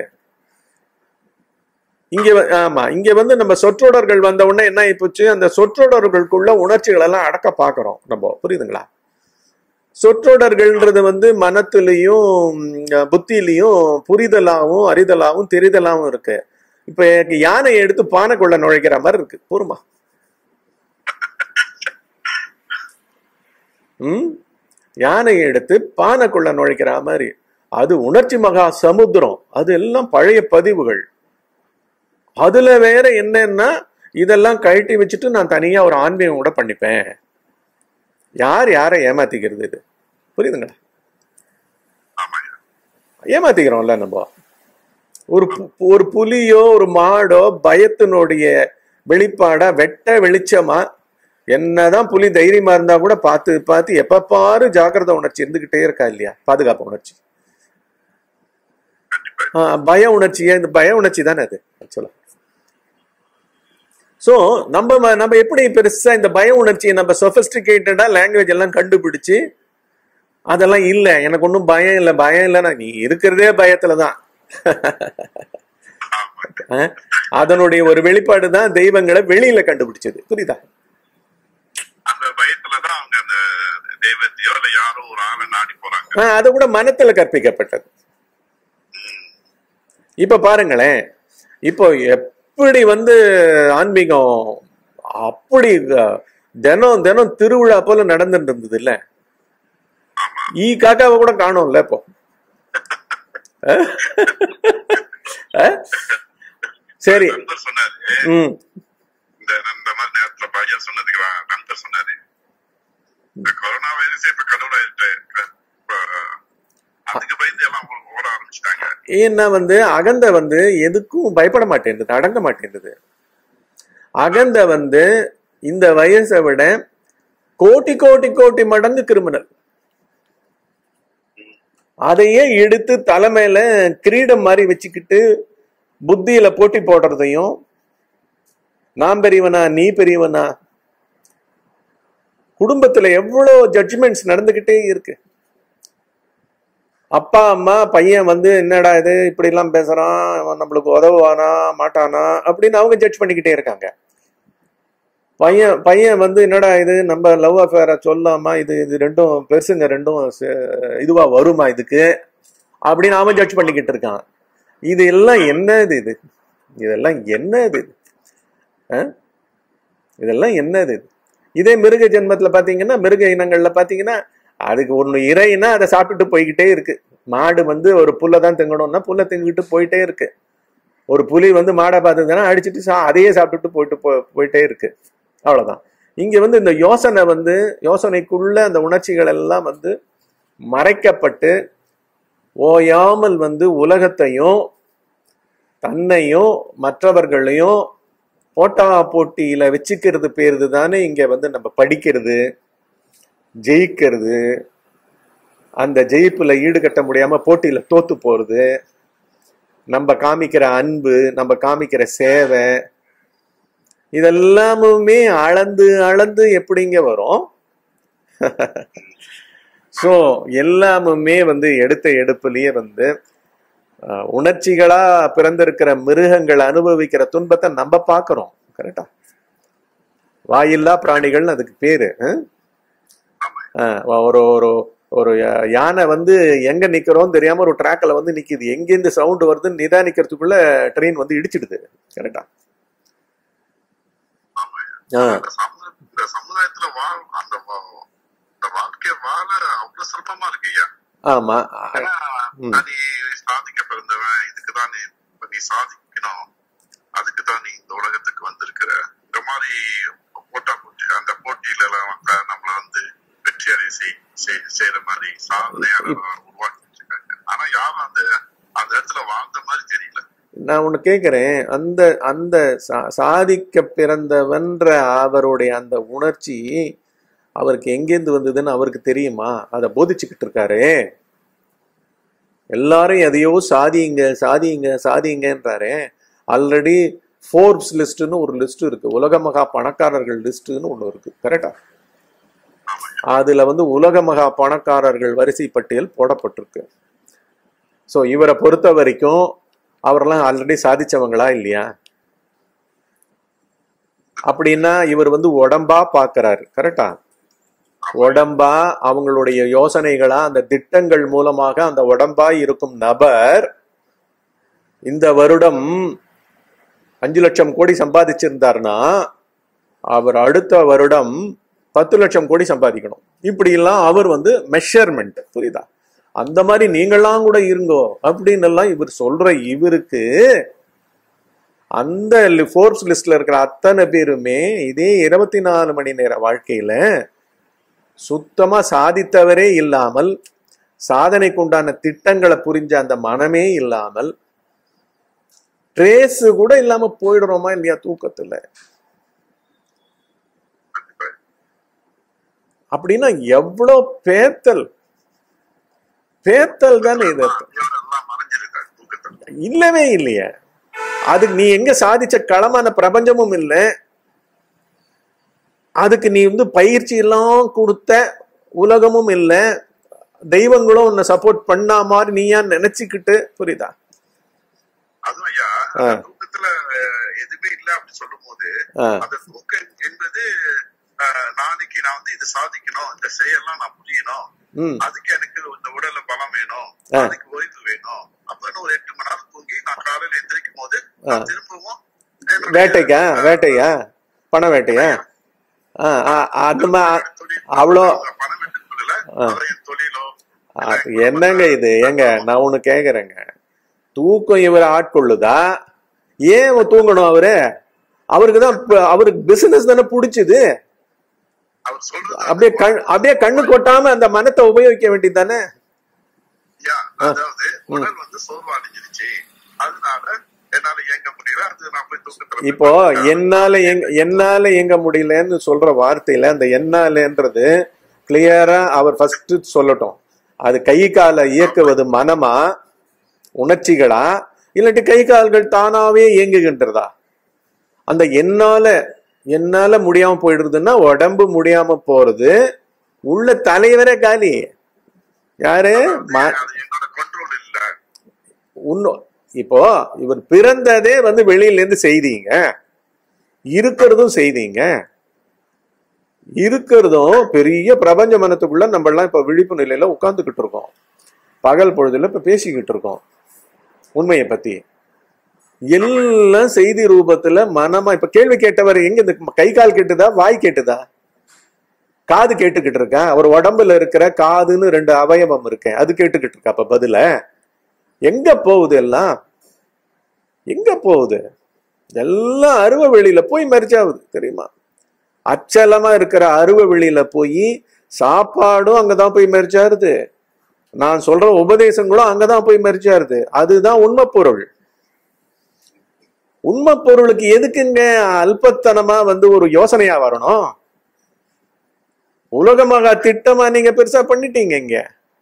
இங்க வ- ஆமா இங்க வந்து நம்ம சொற்றொடர்கள் வந்த உடனே என்ன ஆயிப்போச்சு அந்த சொற்றொடர்களுக்குள்ள உணர்ச்சிகள் எல்லாம் அடக்க பாக்குறோம் நம்ம புரியுதுங்களா சொற்றொடர்கள்ன்றது வந்து மனத்திலையும் ம், புத்தியிலையும் புரிதலாவும் அறிதலாவும் தெரிதலாவும் இருக்கு இப்ப எனக்கு யானையை எடுத்து பானைக்குள்ள நுழைக்கிற மாதிரி இருக்கு போருமா ம் யானையை எடுத்து பானைக்குள்ள நுழைக்கிற மாதிரி அது உணர்ச்சி மகா சமுத்திரம் அது எல்லாம் பழைய பதிவுகள் அதுல வேற என்னன்னா இதெல்லாம் கழட்டி வச்சுட்டு நான் தனியா ஒரு ஆன்மீகம் கூட பண்ணிப்பேன் யார் யாரை ஏமாத்திக்கிறது இது புரியுதுங்களா ஆமாங்க ஏமாத்திக்கிறோம்ல நம்ம ஒரு பு- ஒரு புலியோ ஒரு மாடோ பயத்தினுடைய வெளிப்பாடா வெட்ட வெளிச்சமா என்னதான் புலி தைரியமா இருந்தா கூட பார்த்து பார்த்து எப்ப பாரு ஜாக்கிரதை உணர்ச்சி இருந்துகிட்டே இருக்கா இல்லையா பாதுகாப்பு உணர்ச்சி கண்டிப்பா ஆ, பய உணர்ச்சியே இந்த பய உணர்ச்சி தானே அது ஆக்சுவலா ஸோ நம்ம ம- நம்ம எப்படி பெருசா இந்த பய உணர்ச்சியை நம்ம சொஃபஸ்டிகேட்டடா லாங்குவேஜ் எல்லாம் கண்டுபிடிச்சு அதெல்லாம் இல்லை எனக்கு ஒன்றும் பயம் இல்லை பயம் இல்லைன்னா நீ இருக்கிறதே பயத்துல தான் ஆமாங்க ஆ? அதனுடைய ஒரு வெளிப்பாடு தான் தெய்வங்களை வெளியில கண்டுபிடிச்சது புரியுதா அந்த பயத்துலதான் அவங்க அந்த தெய்வத்தையோ இல்ல யாரோ ஒரு ஆளை நாடி போறாங்க ஆ, அது கூட மனத்துல கற்பிக்கப்பட்டது இப்ப பாருங்களேன் இப்போ எப்படி வந்து ஆன்மீகம் அப்படி அஹ், தினம் தினம் திருவிழா போல நடந்துட்டு இருந்தது இல்ல ஆமா ஈ காக்காவை கூட காணோம்ல இப்போ அஹ்? அஹ்? சரி நண்பர் சொன்னாரு ம் இந்த இந்த மாதிரி நேரத்துல பையன் சொன்னதுக்கு வா- நண்பர் சொன்னாரு இந்த கொரோனா வைரஸே இப்ப கடவுளாயிட்டு அதுக்கு பயந்து எல்லாம் ஓ- ஓட ஆரம்பிச்சிட்டாங்க ஏன்னா வந்து அகந்த வந்து எதுக்கும் பயப்பட மாட்டேங்குது அடங்க மாட்டேங்குது அகந்த வந்து இந்த வயசை விட கோடி கோடி கோடி மடங்கு கிரிமினல் அதையே எடுத்து தலைமையில கிரீடம் மாதிரி வச்சுக்கிட்டு புத்தியில போட்டி போடுறதையும் நான் பெரியவனா நீ பெரியவனா குடும்பத்துல எவ்வளவு ஜட்ஜ்மெண்ட்ஸ் நடந்துகிட்டே இருக்கு அப்பா அம்மா பையன் வந்து என்னடா இது இப்படி எல்லாம் பேசுறான் இவன் நம்மளுக்கு உதவுவானா மாட்டானா அப்படின்னு அவங்க ஜட்ஜ் பண்ணிக்கிட்டே இருக்காங்க பையன் பையன் வந்து என்னடா இது நம்ம லவ் அஃபேரை சொல்லாமா இது இது ரெண்டும் பெருசுங்க ரெண்டும் சே- இதுவா வருமா இதுக்கு அப்படின்னு அவன் ஜட்ஜ் பண்ணிக்கிட்டு இருக்கான் இது எல்லாம் என்னது இது இதெல்லாம் என்னது இது ஆ? இதெல்லாம் என்னது இது இதே மிருக ஜென்மத்துல பாத்தீங்கன்னா மிருக இனங்கள்ல பாத்தீங்கன்னா அதுக்கு ஒண்ணு இறைனா அதை சாப்பிட்டுட்டு போய்கிட்டே இருக்கு மாடு வந்து ஒரு புல்லை தான் திங்கணும்னா புல்லை திங்கிட்டு போயிட்டே இருக்கு ஒரு புலி வந்து மாடை பார்த்துதுன்னா அடிச்சிட்டு சா அதையே சாப்பிட்டுட்டு போயிட்டு போ- போயிட்டே இருக்கு அவ்வளவுதான் இங்க வந்து இந்த யோசனை வந்து யோசனைக்குள்ள அந்த உணர்ச்சிகள் எல்லாம் வந்து மறைக்கப்பட்டு ஓயாமல் வந்து உலகத்தையும் தன்னையும் மற்றவர்களையும் போட்டா போட்டியில வச்சுக்கிறது பேருது தானே இங்க வந்து நம்ம படிக்கிறது ஜெயிக்கிறது அந்த ஜெயிப்புல ஈடுகட்ட முடியாம போட்டியில தோத்து போறது நம்ம காமிக்கிற அன்பு நம்ம காமிக்கிற சேவை இதெல்லாமுமே அளந்து அளந்து எப்படிங்க வரும் ஸோ எல்லாமுமே வந்து எடுத்த எடுப்புலயே வந்து அஹ், உணர்ச்சிகளா பிறந்திருக்கிற மிருகங்கள் அனுபவிக்கிற துன்பத்தை நம்ம பார்க்கிறோம் கரெக்டா வாயில்லா பிராணிகள் அதுக்கு பேரு அஹ்? அஹ், ஒரு ஒரு ஒரு யா- யானை வந்து எங்க நிக்கிறோம் தெரியாம ஒரு ட்ராக்ல வந்து நிக்குது எங்கேருந்து சவுண்ட் வருதுன்னு நிதானிக்கிறதுக்குள்ள ட்ரெயின் வந்து இடிச்சிடுது கரெக்டா ஆ இந்த சமுதாய- இந்த சமுதாயத்துல வாழ் அந்த வா- இந்த வாழ்க்கைய வாழ அவ்வளவு சிரமமா இருக்கு ஐயா ஆமா ஏன்னா, ம். நீ சாதிக்க பிறந்தவன் இதுக்குதான் நீ இப்ப நீ சாதிக்கணும் அதுக்குதான் நீ இந்த உலகத்துக்கு வந்திருக்கிற இந்த மாதிரி போட்டா போட்டி அந்த போட்டியில எல்லாம் வந்து நம்மள வந்து வெற்றி அடைய செய்- செய்- செய்யற மாதிரி சாதனையாளர் உருவாக்கி வச்சிருக்காங்க ஆனா யாரும் அந்த அந்த இடத்துல வாழ்ந்த மாதிரி தெரியல நான் ஒண்ணு கேக்குறேன் அந்த அந்த சா- சாதிக்க பிறந்தவன்ற அவருடைய அந்த உணர்ச்சி அவருக்கு எங்கேருந்து வந்ததுன்னு அவருக்கு தெரியுமா அதை போதிச்சுக்கிட்டு இருக்காரே எல்லாரும் எதையோ சாதிங்க சாதிங்க சாதிங்கன்றாரே ஆல்ரெடி ஃபோர்ப்ஸ் லிஸ்ட்னு ஒரு லிஸ்ட் இருக்கு உலக மகா பணக்காரர்கள் லிஸ்ட்னு ஒண்ணு இருக்கு கரெக்டா அதுல வந்து உலக மகா பணக்காரர்கள் வரிசை பட்டியல் போடப்பட்டிருக்கு ஸோ இவரை பொறுத்த வரைக்கும் அவரெல்லாம் ஆல்ரெடி சாதிச்சவங்களா இல்லையா அப்படின்னா இவர் வந்து உடம்பா பார்க்கறாரு கரெக்டா உடம்பா அவங்களுடைய யோசனைகளா அந்த திட்டங்கள் மூலமாக அந்த உடம்பா இருக்கும் நபர் இந்த வருடம் அஞ்சு லட்சம் கோடி சம்பாதிச்சிருந்தாருன்னா அவர் அடுத்த வருடம் பத்து லட்சம் கோடி சம்பாதிக்கணும் இப்படி எல்லாம் அவர் வந்து மெஷர்மெண்ட் புரியுதா அந்த மாதிரி நீங்களாம் கூட இருங்கோ அப்படின்னு எல்லாம் இவர் சொல்ற இவருக்கு அந்த ஃபோர்ப்ஸ் லிஸ்ட்ல இருக்கிற அத்தனை பேருமே இதே இருபத்தி நாலு மணி நேர வாழ்க்கையில சுத்தமா சாதித்தவரே இல்லாமல் சாதனைக்கு உண்டான திட்டங்களை புரிஞ்ச அந்த மனமே இல்லாமல் ட்ரேஸ் கூட இல்லாம போயிடுறோமா இல்லையா தூக்கத்துல கண்டிப்பா அப்படின்னா எவ்வளவு பேத்தல் பேத்தல் தானே இது அர்த்தம். எல்லாம் மறைஞ்சிருக்காங்க தூக்கத்துல இல்லவே இல்லையே அதுக்கு நீ எங்க சாதிச்ச களமான பிரபஞ்சமும் இல்லை அதுக்கு நீ வந்து பயிற்சி எல்லாம் கொடுத்த உலகமும் இல்லை தெய்வங்களும் உன்னை சப்போர்ட் பண்ணா மாதிரி நீயா நினைச்சுக்கிட்டு புரியுதா அதுவும் ஐயா ஆ. அந்த தூக்கத்துல அஹ், எதுவுமே இல்ல அப்படி சொல்லும் போது ஆ, அந்த தூக்கம் என்பது அஹ், நாளைக்கு நான் வந்து இது சாதிக்கணும் இந்த செயலாம் நான் புரியணும் ம் அதுக்கு எனக்கு இந்த உடல்ல பலம் வேணும் ஆ. அதுக்கு ஓய்வு வேணும் அப்படின்னு ஒரு எட்டு மணி நேரம் தூங்கி நான் காலையில எந்திரிக்கும் போது ஆ. நான் திரும்பவும் என்னுடைய, வேட்டைக்கா அஹ், வேட்டையா பண வேட்டையா ஆ, ஆ, அது மா தொழில் அவ்வளோ பணம் என்று சொல்லல ஆ. அதை என் தொழிலோ அது என்னங்க இது ஏங்க நான் ஒண்ணு கேக்குறேங்க தூக்கம் இவரை ஆட்கொள்ளுதா ஏன் இவன் தூங்கணும் அவரு அவருக்கு தான் ப- அவருக்கு பிசினஸ் தானே பிடிச்சது அவர் சொல்றது அப்படியே கண் அப்படியே கண்ணு கொட்டாம அந்த மனத்தை உபயோகிக்க வேண்டியது தானே ஐயா, அதாவது உடல் வந்து சோர்வு அடைஞ்சிருச்சு அதனால என்னால இயங்க முடியல அது நான் போய் தூக்கத்துல போய் இப்போ படுத்துக்கிறேன். என்னால எங்க என்னால எங்க முடியலன்னு சொல்ற வார்த்தையில அந்த என்னாலன்றது கிளியரா அவர் ஃபர்ஸ்ட் சொல்லட்டும் அது கை காலை இயக்குவது மனமா உணர்ச்சிகளா இல்லாட்டி கை கால்கள் தானாவே இயங்குகின்றதா அந்த என்னால என்னால முடியாம போயிடுறதுன்னா உடம்பு முடியாம போறது உள்ள தலைவரே காலி யாரு ம- அது என்னோட கண்ட்ரோல் இல்ல உன்னும் இப்போ இவர் பிறந்ததே வந்து வெளியில இருந்து செய்தீங்க இருக்கிறதும் செய்தீங்க இருக்கிறதும் பெரிய பிரபஞ்ச மனத்துக்குள்ள நம்ம எல்லாம் இப்ப விழிப்பு நிலையில உட்கார்ந்துகிட்டு இருக்கோம் பகல் பொழுதுல இப்ப பேசிக்கிட்டு இருக்கோம் உண்மையை பத்தி எல்லாம் செய்தி ரூபத்துல மனமா இப்ப கேள்வி கேட்டவர் எங்க இந்த கை கால் கேட்டுதா வாய் கேட்டுதா காது கேட்டுக்கிட்டு இருக்கேன் அவர் உடம்புல இருக்கிற காதுன்னு ரெண்டு அவயவம் இருக்கேன் அது கேட்டுக்கிட்டு இருக்கா அப்ப பதில எங்க போகுது எல்லாம் எங்க போகுது எல்லாம் அருவ வெளியில போய் மறிச்சாகுது தெரியுமா அச்சலமா இருக்கிற அருவ வெளியில போய் சாப்பாடும் அங்கதான் போய் மறிச்சாருது நான் சொல்ற உபதேசங்களும் அங்கதான் போய் மறிச்சாருது அதுதான் உண்மை பொருள் உண்மை பொருளுக்கு எதுக்குங்க அல்பத்தனமா வந்து ஒரு யோசனையா வரணும் உலகமாக திட்டமா நீங்க பெருசா பண்ணிட்டீங்க இங்க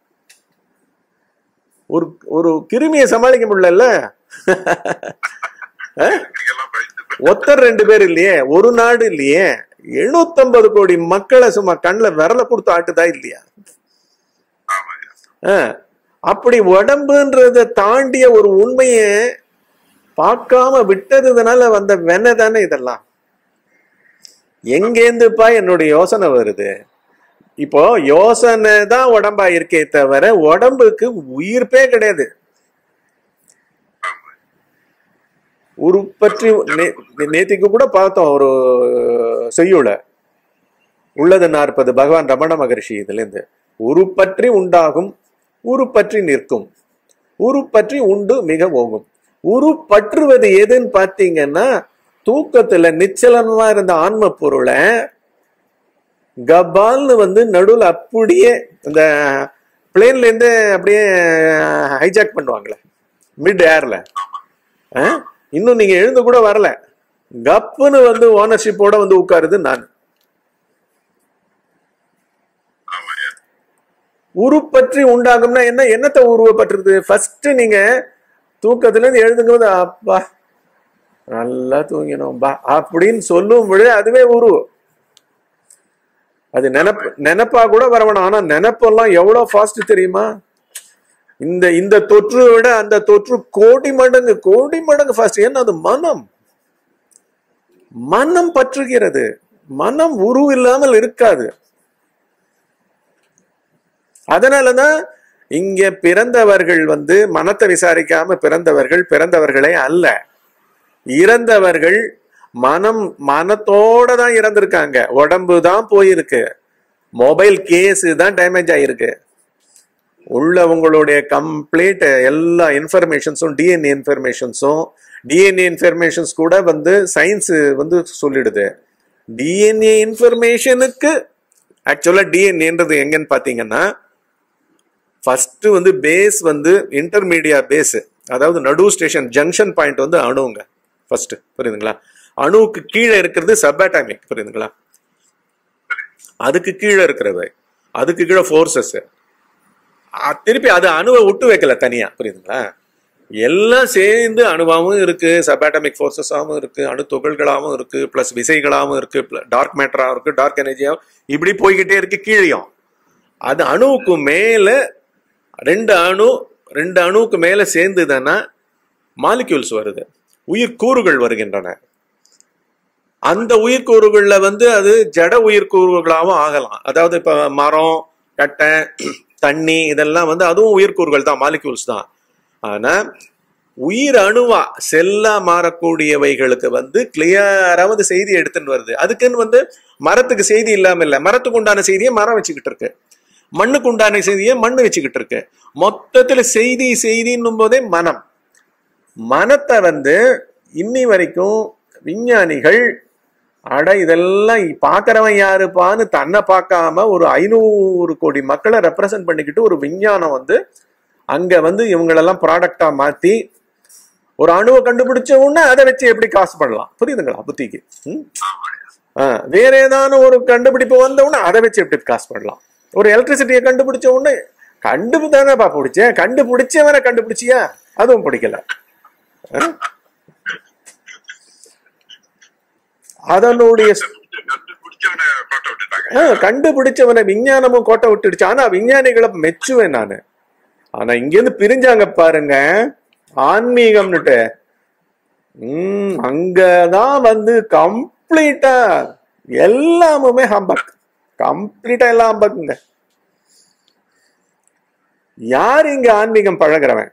ஒரு ஒரு கிருமியை சமாளிக்க முடியல எல்லாம் பயந்து போய் ஒத்தர் ரெண்டு பேர் இல்லையே ஒரு நாடு இல்லையே 750 கோடி மக்களை சும்மா கண்ணுல விரல கொடுத்து ஆட்டுதா இல்லையா ஆமாங்க ஆ, அப்படி உடம்புன்றத தாண்டிய ஒரு உண்மைய பார்க்காம விட்டதுனால வந்த வென தானே இதெல்லாம் எங்கேருந்துப்பா என்னுடைய யோசனை வருது இப்போ யோசனை தான் உடம்பா இருக்கே தவிர உடம்புக்கு உயிர்ப்பே கிடையாது உரு பற்றி நே- நேத்திக்கு கூட பார்த்தோம் ஒரு செய்யுள உள்ளது நாற்பது பகவான் ரமண மகரிஷி இதுல இருந்து உரு பற்றி உண்டாகும் உரு பற்றி நிற்கும் உரு பற்றி உண்டு மிக ஓகும் உரு பற்றுவது எதுன்னு பார்த்தீங்கன்னா தூக்கத்துல நிச்சலமா இருந்த ஆன்ம பொருளை கபால்னு வந்து நடுவுல அப்படியே இந்த பிளேன்ல இருந்து அப்படியே ஹைஜாக் பண்ணுவாங்களே மிட் ஏர்ல இன்னும் நீங்க எழுந்து கூட வரல கப்புன்னு வந்து ஓனர்ஷிப்போட வந்து உட்காருது நான் ஆமாங்க உரு பற்றி உண்டாகும்னா என்ன என்னத்தை உருவப்பட்டிருது ஃபர்ஸ்ட் நீங்க தூக்கத்துல இருந்து எழுதுங்க போது அப்பா நல்லா தூங்கினோம் பா அப்படின்னு சொல்லும் பொழுது அதுவே உரு அது நினப்பு நினைப்பா கூட வரவேணும் ஆனா நினைப்பெல்லாம் எவ்வளவு ஃபாஸ்ட் தெரியுமா இந்த இந்த தொற்று விட அந்த தொற்று கோடி மடங்கு கோடி மடங்கு ஃபாஸ்ட் ஏன்னா அது மனம் மனம் பற்றுகிறது மனம் உரு இல்லாமல் இருக்காது அதனாலதான் இங்க பிறந்தவர்கள் வந்து மனத்தை விசாரிக்காம பிறந்தவர்கள் பிறந்தவர்களே அல்ல இறந்தவர்கள் மனம் மனத்தோட தான் இறந்திருக்காங்க உடம்பு தான் போயிருக்கு மொபைல் கேஸ் தான் டேமேஜ் ஆயிருக்கு உள்ள உங்களுடைய கம்ப்ளீட் எல்லா இன்ஃபர்மேஷன்ஸும் டிஎன்ஏ இன்ஃபர்மேஷன்ஸும் டிஎன்ஏ இன்ஃபர்மேஷன்ஸ் கூட வந்து சயின்ஸ் வந்து சொல்லிடுது டிஎன்ஏ இன்ஃபர்மேஷனுக்கு ஆக்சுவலாக டிஎன்ஏன்றது எங்கன்னு பார்த்தீங்கன்னா ஃபர்ஸ்ட் வந்து பேஸ் வந்து இன்டர்மீடியா பேஸ் அதாவது நடு ஸ்டேஷன் ஜங்ஷன் பாயிண்ட் வந்து அணுங்க ஃபர்ஸ்ட் புரியுதுங்களா அணுவுக்கு கீழே இருக்கிறது சப்பாட்டாமிக் புரியுதுங்களா அதுக்கு கீழே இருக்கிறது அதுக்கு கீழே ஃபோர்ஸஸ் திருப்பி அது அணுவை விட்டு வைக்கல தனியா புரியுதுங்களா எல்லாம் சேர்ந்து அணுவாகவும் இருக்கு சபாட்டமிக் ஃபோர்ஸஸாகவும் இருக்கு அணு துகள்களாகவும் இருக்கு பிளஸ் விசைகளாகவும் இருக்கு டார்க் மேட்டராகவும் இருக்கு டார்க் எனர்ஜியாகவும் இப்படி போய்கிட்டே இருக்கு கீழையும் அது அணுவுக்கு மேல ரெண்டு அணு ரெண்டு அணுவுக்கு மேல சேர்ந்துதானா மாலிக்யூல்ஸ் வருது உயிர்க்கூறுகள் வருகின்றன அந்த உயிர்க்கூறுகள்ல வந்து அது ஜட உயிர்க்கூறுகளாகவும் ஆகலாம் அதாவது இப்ப மரம் கட்டை தண்ணி இதெல்லாம் வந்து அதுவும் உயிர்க்கூறுகள் தான் மாலிக்யூல்ஸ் தான் ஆனா உயிர் அணுவா செல்லா மாறக்கூடியவைகளுக்கு வந்து கிளியரா வந்து செய்தி எடுத்துன்னு வருது அதுக்குன்னு வந்து மரத்துக்கு செய்தி இல்லாம இல்ல மரத்துக்கு உண்டான செய்தியை மரம் வச்சுக்கிட்டு இருக்கு மண்ணுக்கு உண்டான செய்தியை மண்ணு வச்சுக்கிட்டு இருக்கு மொத்தத்துல செய்தி செய்தின்னும் போதே மனம் மனத்தை வந்து இன்னி வரைக்கும் விஞ்ஞானிகள் அட இதெல்லாம் பார்க்கறவன் யாருப்பான்னு தன்னை பார்க்காம ஒரு ஐநூறு கோடி மக்களை ரெப்ரசன்ட் பண்ணிக்கிட்டு ஒரு விஞ்ஞானம் வந்து அங்க வந்து இவங்களெல்லாம் ப்ராடக்டா மாத்தி ஒரு அணுவை கண்டுபிடிச்ச உடனே அதை வச்சு எப்படி காசு பண்ணலாம் புரியுதுங்களா புத்திக்கு ம்? ஆ, வேற ஏதான ஒரு கண்டுபிடிப்பு வந்த உடனே அதை வச்சு எப்படி காசு பண்ணலாம் ஒரு எலக்ட்ரிசிட்டியை கண்டுபிடிச்ச உடனே கண்டுபிடி தானேப்பா பிடிச்சேன் கண்டுபிடிச்சவனை கண்டுபிடிச்சியா அதுவும் பிடிக்கல ஆ? அதனுடைய கண்டுபிடிச்சவனை கோட்டை விட்டுட்டாங்க ஆ, கண்டுபிடிச்சவனை விஞ்ஞானமும் கோட்டை விட்டுடுச்சு ஆனா விஞ்ஞானிகளை மெச்சுவேன் நானு ஆனா இங்கேருந்து பிரிஞ்சாங்க பாருங்க ஆன்மீகம்னுட்டு உம் அங்கதான் வந்து கம்ப்ளீட்டா எல்லாமுமே ஹம்பக் கம்ப்ளீட்டா எல்லாம் ஹம்பக்குங்க யார் இங்க ஆன்மீகம் பழகுறவன்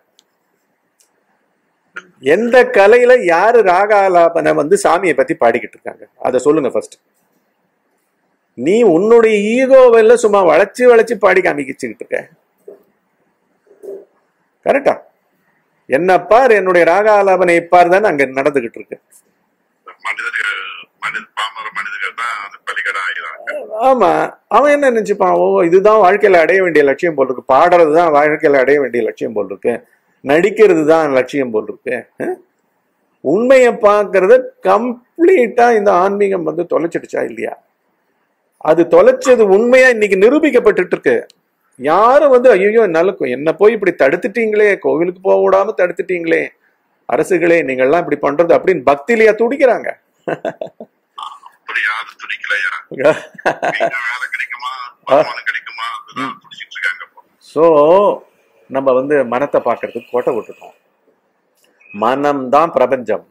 எந்த கலையில யாரு ராகாலாபனை வந்து சாமியை பத்தி பாடிக்கிட்டு இருக்காங்க அதை சொல்லுங்க ஃபர்ஸ்ட் நீ உன்னுடைய ஈகோவெல்லாம் சும்மா வளைச்சு வளைச்சு பாடி காமிக்கிச்சுக்கிட்டு இருக்க கரெக்டா என்ன பார் என்னுடைய ராக ஆலாபனை பார் தானே அங்க நடந்துகிட்டு இருக்கு மனிதர்கள் மனித பாமர மனிதர்கள் தான் அந்த பலிகடா ஆகிறாங்க ஆமா அவன் என்ன நினைச்சுப்பான் ஓ இதுதான் வாழ்க்கையில அடைய வேண்டிய லட்சியம் போல் இருக்கு பாடுறது தான் வாழ்க்கையில அடைய வேண்டிய லட்சியம் போல் இருக்கு நடிக்கிறது தான் லட்சியம் போல் இருக்கு அஹ்? உண்மையை பார்க்கறத கம்ப்ளீட்டா இந்த ஆன்மீகம் வந்து தொலைச்சிடுச்சா இல்லையா அது தொலைச்சது உண்மையா இன்னைக்கு நிரூபிக்கப்பட்டுட்டு இருக்கு யாரும் வந்து ஐயோ என்னால என்ன போய் இப்படி தடுத்துட்டீங்களே கோவிலுக்கு போக விடாம தடுத்துட்டீங்களே அரசுகளே நீங்கள்லாம் இப்படி பண்றது அப்படின்னு பக்தியிலேயே துடிக்கிறாங்க அப்படி யாரும் துடிக்கலையா வீட்டுல வேலை கிடைக்குமா வருமானம் கிடைக்குமா அதுதான் துடிச்சிட்டு இருக்காங்க இப்போ. ஸோ நம்ம வந்து மனத்தை பார்க்கறதுக்கு கோட்டை விட்டுட்டோம் மனம்தான் பிரபஞ்சம்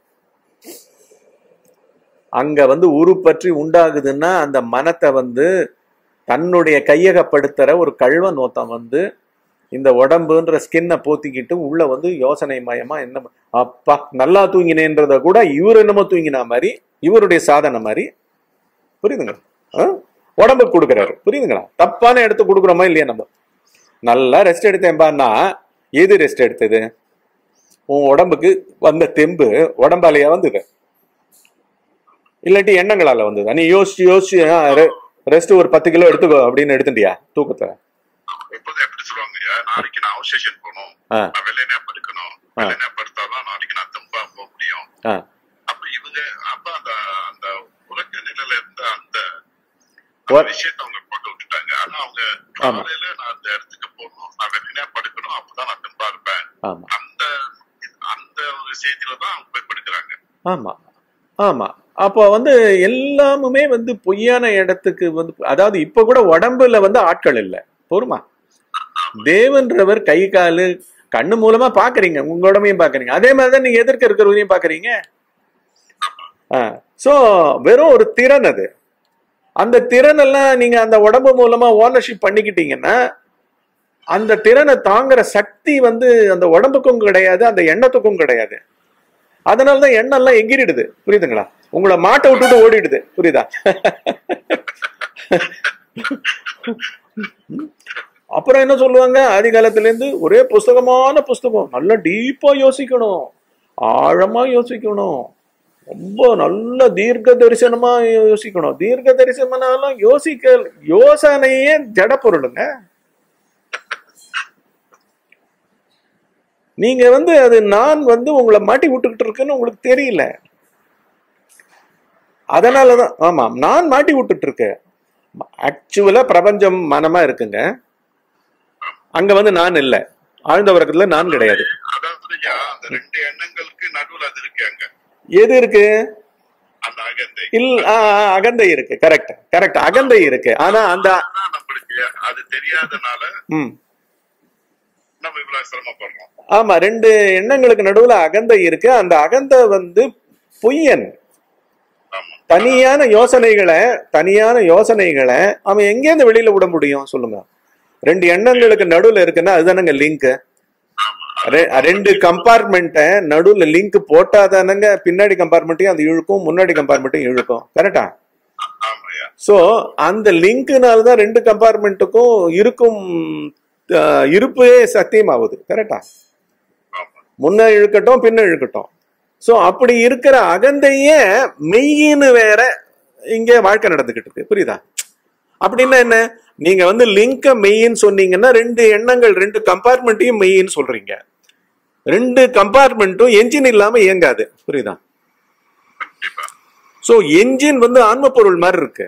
அங்க வந்து உருப்பற்றி உண்டாகுதுன்னா அந்த மனத்தை வந்து தன்னுடைய கையகப்படுத்துற ஒரு கள்வன் ஒருத்தன் வந்து இந்த உடம்புன்ற ஸ்கின்னை போத்திக்கிட்டு உள்ள வந்து யோசனை மயமா என்ன ப- அப்பா நல்லா தூங்கினேன்றத கூட இவர் என்னமோ தூங்கினா மாதிரி இவருடைய சாதனை மாதிரி புரியுதுங்களா ஆ? உடம்புக்கு கொடுக்குறாரு புரியுதுங்களா தப்பான இடத்துக்கு கொடுக்குறோமா இல்லையா நம்ம நல்லா ரெஸ்ட் எடுத்தேன்பான்னா எது ரெஸ்ட் எடுத்தது உன் உடம்புக்கு வந்த தெம்பு உடம்பாலேயே வந்தது இல்லாட்டி எண்ணங்களால வந்ததா நீ யோசிச்சு யோசிச்சு ரெஸ்ட் ஒரு பத்து கிலோ எடுத்துக்கோ அப்படின்னு எடுத்துட்டியா தூக்கத்தை எப்போதும் எப்படி சொல்லுவாங்க ஐயா நாளைக்கு நான் அவுசேஷன் போகணும் ஆ. நான் வெள்ளையா படுக்கணும் ஆ. வெள்ளையா படுத்தாதான் நாளைக்கு நான் தெம்பா போக முடியும் ஆ அப்ப இவங்க அப்ப அந்த அந்த உலக நிலையில இருந்த அந்த What? அந்த விஷயத்தை அவங்க போட்டு விட்டுட்டாங்க ஆனா அவங்க ஆமா. காலையில நான் அந்த இடத்துக்கு போகணும் நான் வெள்ளையா படுக்கணும் அப்பதான் நான் தெம்பா இருப்பேன் ஆமா அந்த அந்த ஒரு செய்தியில தான் அவங்க போய் படுக்கிறாங்க ஆமா ஆமா அப்போ வந்து எல்லாமுமே வந்து பொய்யான இடத்துக்கு வந்து அதாவது இப்ப கூட உடம்புல வந்து ஆட்கள் இல்ல போருமா தேவன்றவர் கை காலு கண்ணு மூலமா பாக்குறீங்க உங்க உடம்பையும் பாக்குறீங்க அதே மாதிரிதான் நீங்க எதிர்க்க இருக்கிறவரையும் பாக்குறீங்க சோ வெறும் ஒரு திறன் அது அந்த திறன் எல்லாம் நீங்க அந்த உடம்பு மூலமா ஓனர்ஷிப் பண்ணிக்கிட்டீங்கன்னா அந்த திறனை தாங்குற சக்தி வந்து அந்த உடம்புக்கும் கிடையாது அந்த எண்ணத்துக்கும் கிடையாது அதனாலதான் எண்ணம் எல்லாம் எகிரிடுது புரியுதுங்களா உங்களை மாட்ட விட்டுட்டு ஓடிடுது புரியுதா அப்புறம் என்ன சொல்லுவாங்க ஆதி காலத்துல இருந்து ஒரே புஸ்தகமான புஸ்தகம் நல்லா டீப்பா யோசிக்கணும் ஆழமா யோசிக்கணும் ரொம்ப நல்ல தீர்க்க தரிசனமா யோசிக்கணும் தீர்க்க தரிசனம்னாலும் யோசிக்க யோசனையே ஜட பொருளுங்க நீங்க வந்து அது நான் வந்து உங்களை மாட்டி விட்டுக்கிட்டு இருக்குன்னு உங்களுக்கு தெரியல அதனாலதான் ஆமா நான் மாட்டி விட்டுட்டு இருக்கேன் ஆக்சுவலா பிரபஞ்சம் மனமா இருக்குங்க அங்க வந்து நான் இல்ல ஆழ்ந்த உறக்கத்துல நான் கிடையாது அதாவது ஐயா அந்த ரெண்டு எண்ணங்களுக்கு நடுவுல அது இருக்கு அங்க எது இருக்கு அந்த அகந்தை இல் ஆ, ஆ, அகந்தை இருக்கு கரெக்ட் கரெக்ட் அகந்தை இருக்கு ஆனா அந்த ஆனா நம்மளுக்கு அது தெரியாதனால ம் நம்ம இவ்வளவு சிரமப்படுறோம் ஆமா ரெண்டு எண்ணங்களுக்கு நடுவுல அகந்தை இருக்கு அந்த அகந்தை வந்து பொய்யன் ஆமா தனியான யோசனைகளை தனியான யோசனைகளை அவன் எங்கேருந்து வெளியில விட முடியும் சொல்லுங்க ரெண்டு எண்ணங்களுக்கு நடுவுல இருக்குன்னா அதுதானங்க லிங்க் ரெண்டு கம்பார்ட்மெண்ட்டை நடுவுல லிங்க் போட்டாதானங்க பின்னாடி கம்பார்ட்மெண்ட்டையும் அது இழுக்கும் முன்னாடி கம்பார்ட்மெண்ட்டையும் இழுக்கும் கரெக்டா ஆமாய்யா சோ அந்த லிங்க்னால தான் ரெண்டு கம்பார்ட்மெண்ட்டுக்கும் இருக்கும் அஹ், இருப்பே சத்தியமாகுது கரெக்டா ஆமா முன்ன இழுக்கட்டும் பின்ன இழுக்கட்டும் சோ அப்படி இருக்கிற அகந்தையே மெய்யின்னு வேற இங்க வாழ்க்கை நடந்துகிட்டு இருக்கு புரியுதா அப்படின்னா என்ன நீங்க வந்து லிங்க மெய்யின்னு சொன்னீங்கன்னா ரெண்டு எண்ணங்கள் ரெண்டு கம்பார்ட்மெண்ட்டையும் மெய்யின்னு சொல்றீங்க ரெண்டு கம்பார்ட்மெண்ட்டும் என்ஜின் இல்லாம இயங்காது புரியுதா கண்டிப்பா சோ என்ஜின் வந்து ஆன்ம பொருள் மாதிரி இருக்கு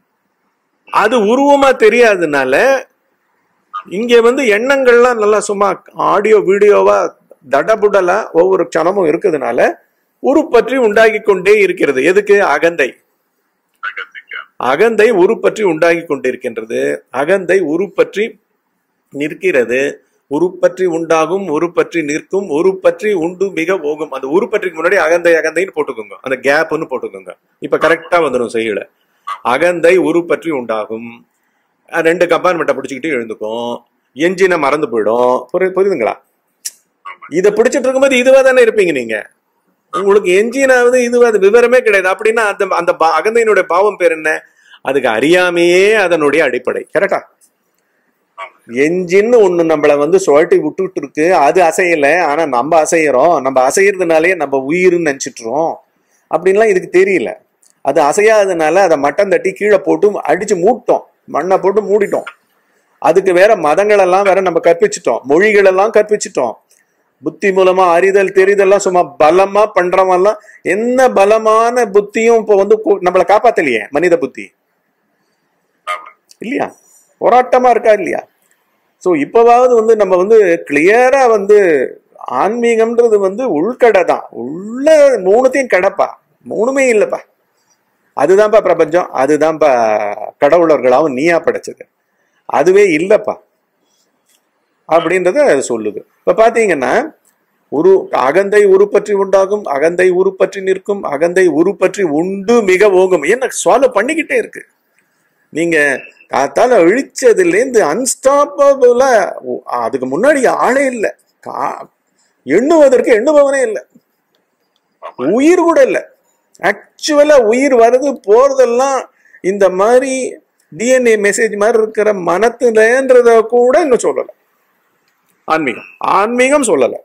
அது உருவமா தெரியாதனால இங்க வந்து எண்ணங்கள்லாம் நல்லா சும்மா ஆடியோ வீடியோவா தடபுடலா ஒவ்வொரு க்ஷணமும் இருக்கிறதுனால உருப்பற்றி உண்டாகி கொண்டே இருக்கிறது எதுக்கு அகந்தை அகந்திக்கா அகந்தை உருப்பற்றி உண்டாகி கொண்டிருக்கின்றது அகந்தை உருப்பற்றி நிற்கிறது உருப்பற்றி உண்டாகும் உருப்பற்றி நிற்கும் உருப்பற்றி உண்டு மிக போகும் அந்த உருப்பற்றிக்கு முன்னாடி அகந்தை அகந்தைன்னு போட்டுக்கோங்க அந்த கேப்னு போட்டுக்கோங்க இப்ப கரெக்டா வந்துடும் செய்யல அகந்தை உருப்பற்றி உண்டாகும் அஹ் ரெண்டு கம்பார்ட்மெண்ட்டை பிடிச்சிக்கிட்டு எழுந்துக்கும் என்ஜினை மறந்து போயிடும் புரி- புரியுதுங்களா இதை பிடிச்சிட்டு இருக்கும்போது இதுவா தானே இருப்பீங்க நீங்க உங்களுக்கு என்ஜினாவது இதுவாது விவரமே கிடையாது அப்படின்னா அந்த அந்த பா- அகந்தையினுடைய பாவம் பேர் என்ன அதுக்கு அறியாமையே அதனுடைய அடிப்படை கரெக்டா ஆமா என்ஜின்னு ஒண்ணு நம்மள வந்து சுழட்டி விட்டுட்டு இருக்கு அது அசையல ஆனா நம்ம அசையறோம் நம்ம அசையறதுனாலே நம்ம உயிர்னு நினைச்சிட்டுறோம் அப்படின்லாம் இதுக்கு தெரியல அது அசையாததுனால அதை மட்டம் தட்டி கீழே போட்டு அடிச்சு மூட்டோம் மண்ணை போட்டு மூடிட்டோம் அதுக்கு வேற மதங்கள் எல்லாம் வேற நம்ம கற்பிச்சிட்டோம் மொழிகள் எல்லாம் கற்பிச்சிட்டோம் புத்தி மூலமா அறிதல் தெரிதெல்லாம் சும்மா பலமா பண்றவெல்லாம் என்ன பலமான புத்தியும் இப்போ வந்து கு- நம்மளை காப்பாத்தலையே மனித புத்தி ஆமா இல்லையா போராட்டமா இருக்கா இல்லையா ஸோ இப்போவாவது வந்து நம்ம வந்து கிளியரா வந்து ஆன்மீகம்ன்றது வந்து உள்கடை தான் உள்ள மூணுத்தையும் கடப்பா மூணுமே இல்லைப்பா அதுதான்ப்பா பிரபஞ்சம் அதுதான்ப்பா கடவுளர்களாவும் நீயா படைச்சது அதுவே இல்லைப்பா அப்படின்றத அது சொல்லுது இப்ப பாத்தீங்கன்னா உரு அகந்தை உருப்பற்றி உண்டாகும் அகந்தை உருப்பற்றி நிற்கும் அகந்தை உருப்பற்றி உண்டு மிக ஓங்கும் என்ன ஃபாலோ பண்ணிக்கிட்டே இருக்கு நீங்க காத்தால இழிச்சதுலேருந்து அன்ஸ்டாப்பபிளா அதுக்கு முன்னாடி ஆளே இல்லை எண்ணுவதற்கு எண்ணுபவனே இல்லை உயிர் கூட இல்லை ஆக்சுவலா உயிர் வர்றது போறதெல்லாம் இந்த மாதிரி டிஎன்ஏ மெசேஜ் மாதிரி இருக்கிற மனத்துலன்றத கூட இன்னும் சொல்லல ஆன்மீகம் ஆன்மீகம் சொல்லல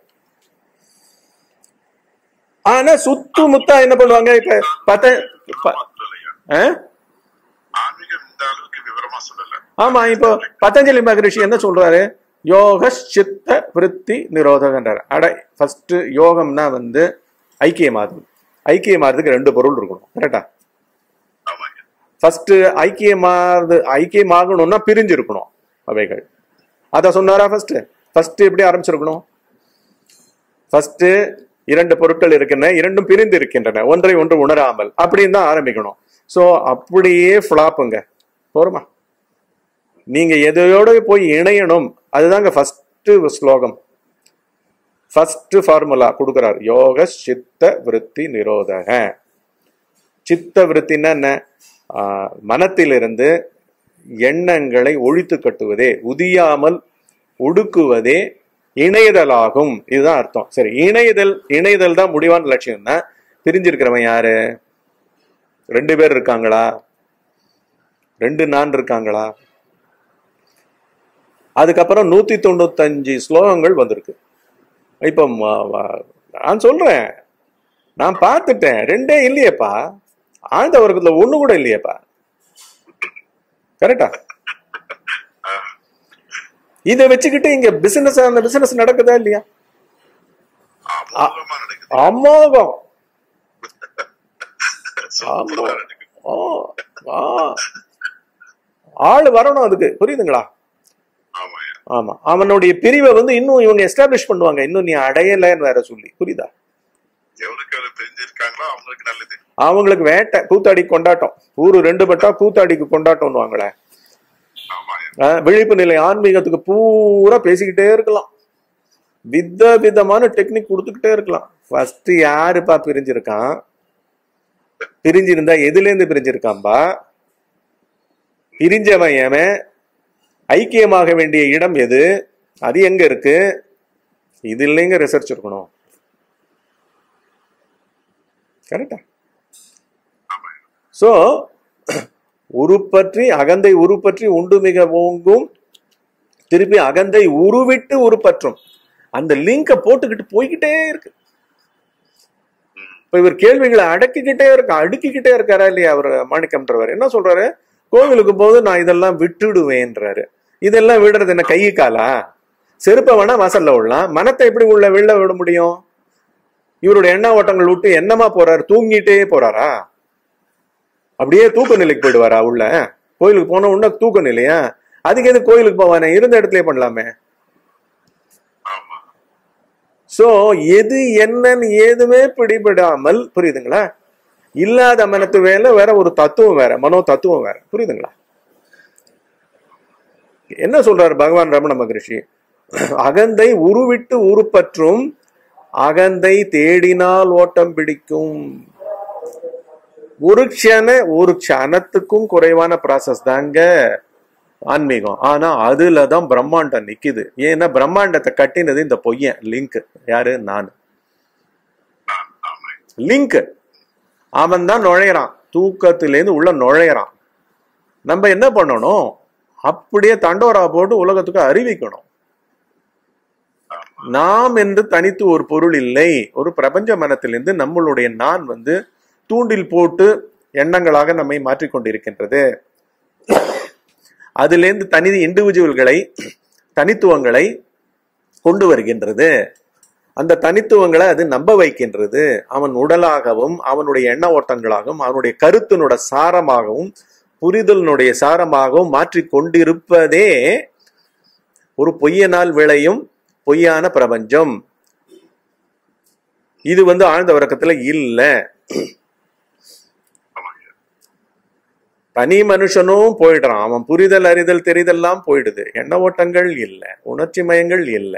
ஆனா சுத்து முத்தா என்ன பண்ணுவாங்க இப்ப பத்த ப- சொல்லலையா ஆ? ஆன்மீகம் இந்த அளவுக்கு விவரமா சொல்லல ஆமா இப்போ பதஞ்சலி மகரிஷி என்ன சொல்றாரு யோக சித்த விருத்தி நிரோதகன்றார் அட ஃபர்ஸ்ட் யோகம்னா வந்து ஐக்கியமாதல் ஐக்கியமாறதுக்கு ரெண்டு பொருள் இருக்கணும் கரெக்டா ஆமாங்க ஃபர்ஸ்ட் ஐக்கியமாறது ஐக்கியமாகணும்னா பிரிஞ்சு இருக்கணும் அவைகள் அத சொன்னாரா ஃபர்ஸ்ட் ஃபர்ஸ்ட் எப்படி ஆரம்பிச்சிருக்கணும் ஃபர்ஸ்ட் இரண்டு பொருட்கள் இருக்கின்றன இரண்டும் பிரிந்து இருக்கின்றன ஒன்றை ஒன்று உணராமல் அப்படின்னு தான் ஆரம்பிக்கணும் ஸோ அப்படியே ஃபிளாப்புங்க போருமா நீங்க எதையோட போய் இணையணும் அதுதாங்க ஃபர்ஸ்ட் ஸ்லோகம் ஃபர்ஸ்ட் ஃபார்முலா கொடுக்குறார் யோக சித்த விருத்தி நிரோதக சித்த விருத்தின்னா என்ன ஆஹ், மனத்திலிருந்து எண்ணங்களை ஒழித்து கட்டுவதே உதியாமல் ஒடுக்குவதே இணையதலாகும் இதுதான் அர்த்தம் சரி இணையதல் இணையதல் தான் முடிவான லட்சியம்னா பிரிஞ்சிருக்கிறவன் யாரு ரெண்டு பேர் இருக்காங்களா ரெண்டு நான் இருக்காங்களா அதுக்கப்புறம் நூத்தி தொண்ணூத்தஞ்சு ஸ்லோகங்கள் வந்திருக்கு இப்ப ம- வ- நான் சொல்றேன் நான் பார்த்துட்டேன் ரெண்டே இல்லையேப்பா ஆழ்ந்த வர்க்கத்துல ஒண்ணு கூட இல்லையேப்பா கரெக்டா இதை வச்சுக்கிட்டு இங்க பிசினஸ் அந்த பிசினஸ் நடக்குதா இல்லையா அமோகமா நடக்குது அமோகம் சூப்பரா நடக்குது ஓ ஆ ஆள் வரணும் அதுக்கு புரியுதுங்களா ஆமாங்க ஆமா அவனுடைய பிரிவை வந்து இன்னும் இவங்க எஸ்டாப்ளிஷ் பண்ணுவாங்க இன்னும் நீ அடையலைன்னு வேற சொல்லி புரியுதா எவருக்கு எவ்வளவு தெரிஞ்சிருக்காங்களோ அவங்களுக்கு நல்லது அவங்களுக்கு வேட்டை கூத்தாடி கொண்டாட்டம் ஊரு ரெண்டு பட்டா கூத்தாடிக்கு கொண்டாட்டம்னுவாங்களே ஆமாங்க ஆஹ் விழிப்பு நிலை ஆன்மீகத்துக்கு பூரா பேசிக்கிட்டே இருக்கலாம் வித விதமான டெக்னிக் கொடுத்துக்கிட்டே இருக்கலாம் ஃபர்ஸ்ட் யாருப்பா பிரிஞ்சிருக்கான் பிரிஞ்சிருந்தா எதுல இருந்து பிரிஞ்சிருக்கான்பா பிரிஞ்சவன் எவன் ஐக்கியமாக வேண்டிய இடம் எது அது எங்க இருக்கு இது இல்லைங்க ரிசர்ச் இருக்கணும் கரெக்டா சோ உருப்பற்றி அகந்தை உருப்பற்றி உண்டு மிக ஓங்கும் திருப்பி அகந்தை உருவிட்டு உருப்பற்றும் அந்த லிங்கை போட்டுக்கிட்டு போய்கிட்டே இருக்கு இப்ப இவர் கேள்விகளை அடக்கிக்கிட்டே இருக்கா அடுக்கிக்கிட்டே இருக்காரா இல்லையா அவர் மாணிக்கம்ன்றவர் என்ன சொல்றாரு கோவிலுக்கு போது நான் இதெல்லாம் விட்டுடுவேன்றாரு இதெல்லாம் விடுறது என்ன கை காலா செருப்பை வேணா வாசல்ல விடலாம் மனத்தை எப்படி உள்ள வெளில விட முடியும் இவருடைய எண்ண ஓட்டங்கள் விட்டு என்னமா போறாரு தூங்கிட்டே போறாரா அப்படியே தூக்க நிலைக்கு போயிடுவாரா உள்ள கோயிலுக்கு போன உடனே தூக்க நிலையா அதுக்கு எது கோயிலுக்கு போவானே இருந்த இடத்துலயே பண்ணலாமே ஆமா சோ எது என்னன்னு ஏதுமே பிடிபடாமல் புரியுதுங்களா இல்லாத மனத்து வேலை வேற ஒரு தத்துவம் வேற மனோ தத்துவம் வேற புரியுதுங்களா என்ன சொல்றாரு பகவான் ரமண மகரிஷி அகந்தை உருவிட்டு உருப்பற்றும் அகந்தை தேடினால் ஓட்டம் பிடிக்கும் ஒரு க்ஷண ஒரு க்ஷணத்துக்கும் குறைவான ப்ராசஸ் தாங்க ஆன்மீகம் ஆனா அதுலதான் பிரம்மாண்டம் நிக்குது ஏன்னா பிரம்மாண்டத்தை கட்டினது இந்த பொய்யன் லிங்க் யாரு நான் நான் ஆமா லிங்க் அவன் தான் நுழையிறான் தூக்கத்திலேருந்து உள்ள நுழையிறான் நம்ம என்ன பண்ணணும் அப்படியே தண்டோரா போட்டு உலகத்துக்கு அறிவிக்கணும் நாம் என்று தனித்து ஒரு பொருள் இல்லை ஒரு பிரபஞ்ச மனத்திலிருந்து நம்மளுடைய நான் வந்து தூண்டில் போட்டு எண்ணங்களாக நம்மை மாற்றிக்கொண்டிருக்கின்றது அதிலிருந்து தனி இண்டிவிஜுவல்களை தனித்துவங்களை கொண்டு வருகின்றது அந்த தனித்துவங்களை அது நம்ப வைக்கின்றது அவன் உடலாகவும் அவனுடைய எண்ண ஓட்டங்களாகவும் அவனுடைய கருத்தினோட சாரமாகவும் புரிதலினுடைய சாரமாகவும் மாற்றிக் கொண்டிருப்பதே ஒரு பொய்யனால் விளையும் பொய்யான பிரபஞ்சம் இது வந்து ஆழ்ந்த உறக்கத்துல இல்ல ஆமாங்க தனி மனுஷனும் போயிடுறான் அவன் புரிதல் அறிதல் தெரிதெல்லாம் போயிடுது எண்ண ஓட்டங்கள் இல்ல உணர்ச்சி மயங்கள் இல்ல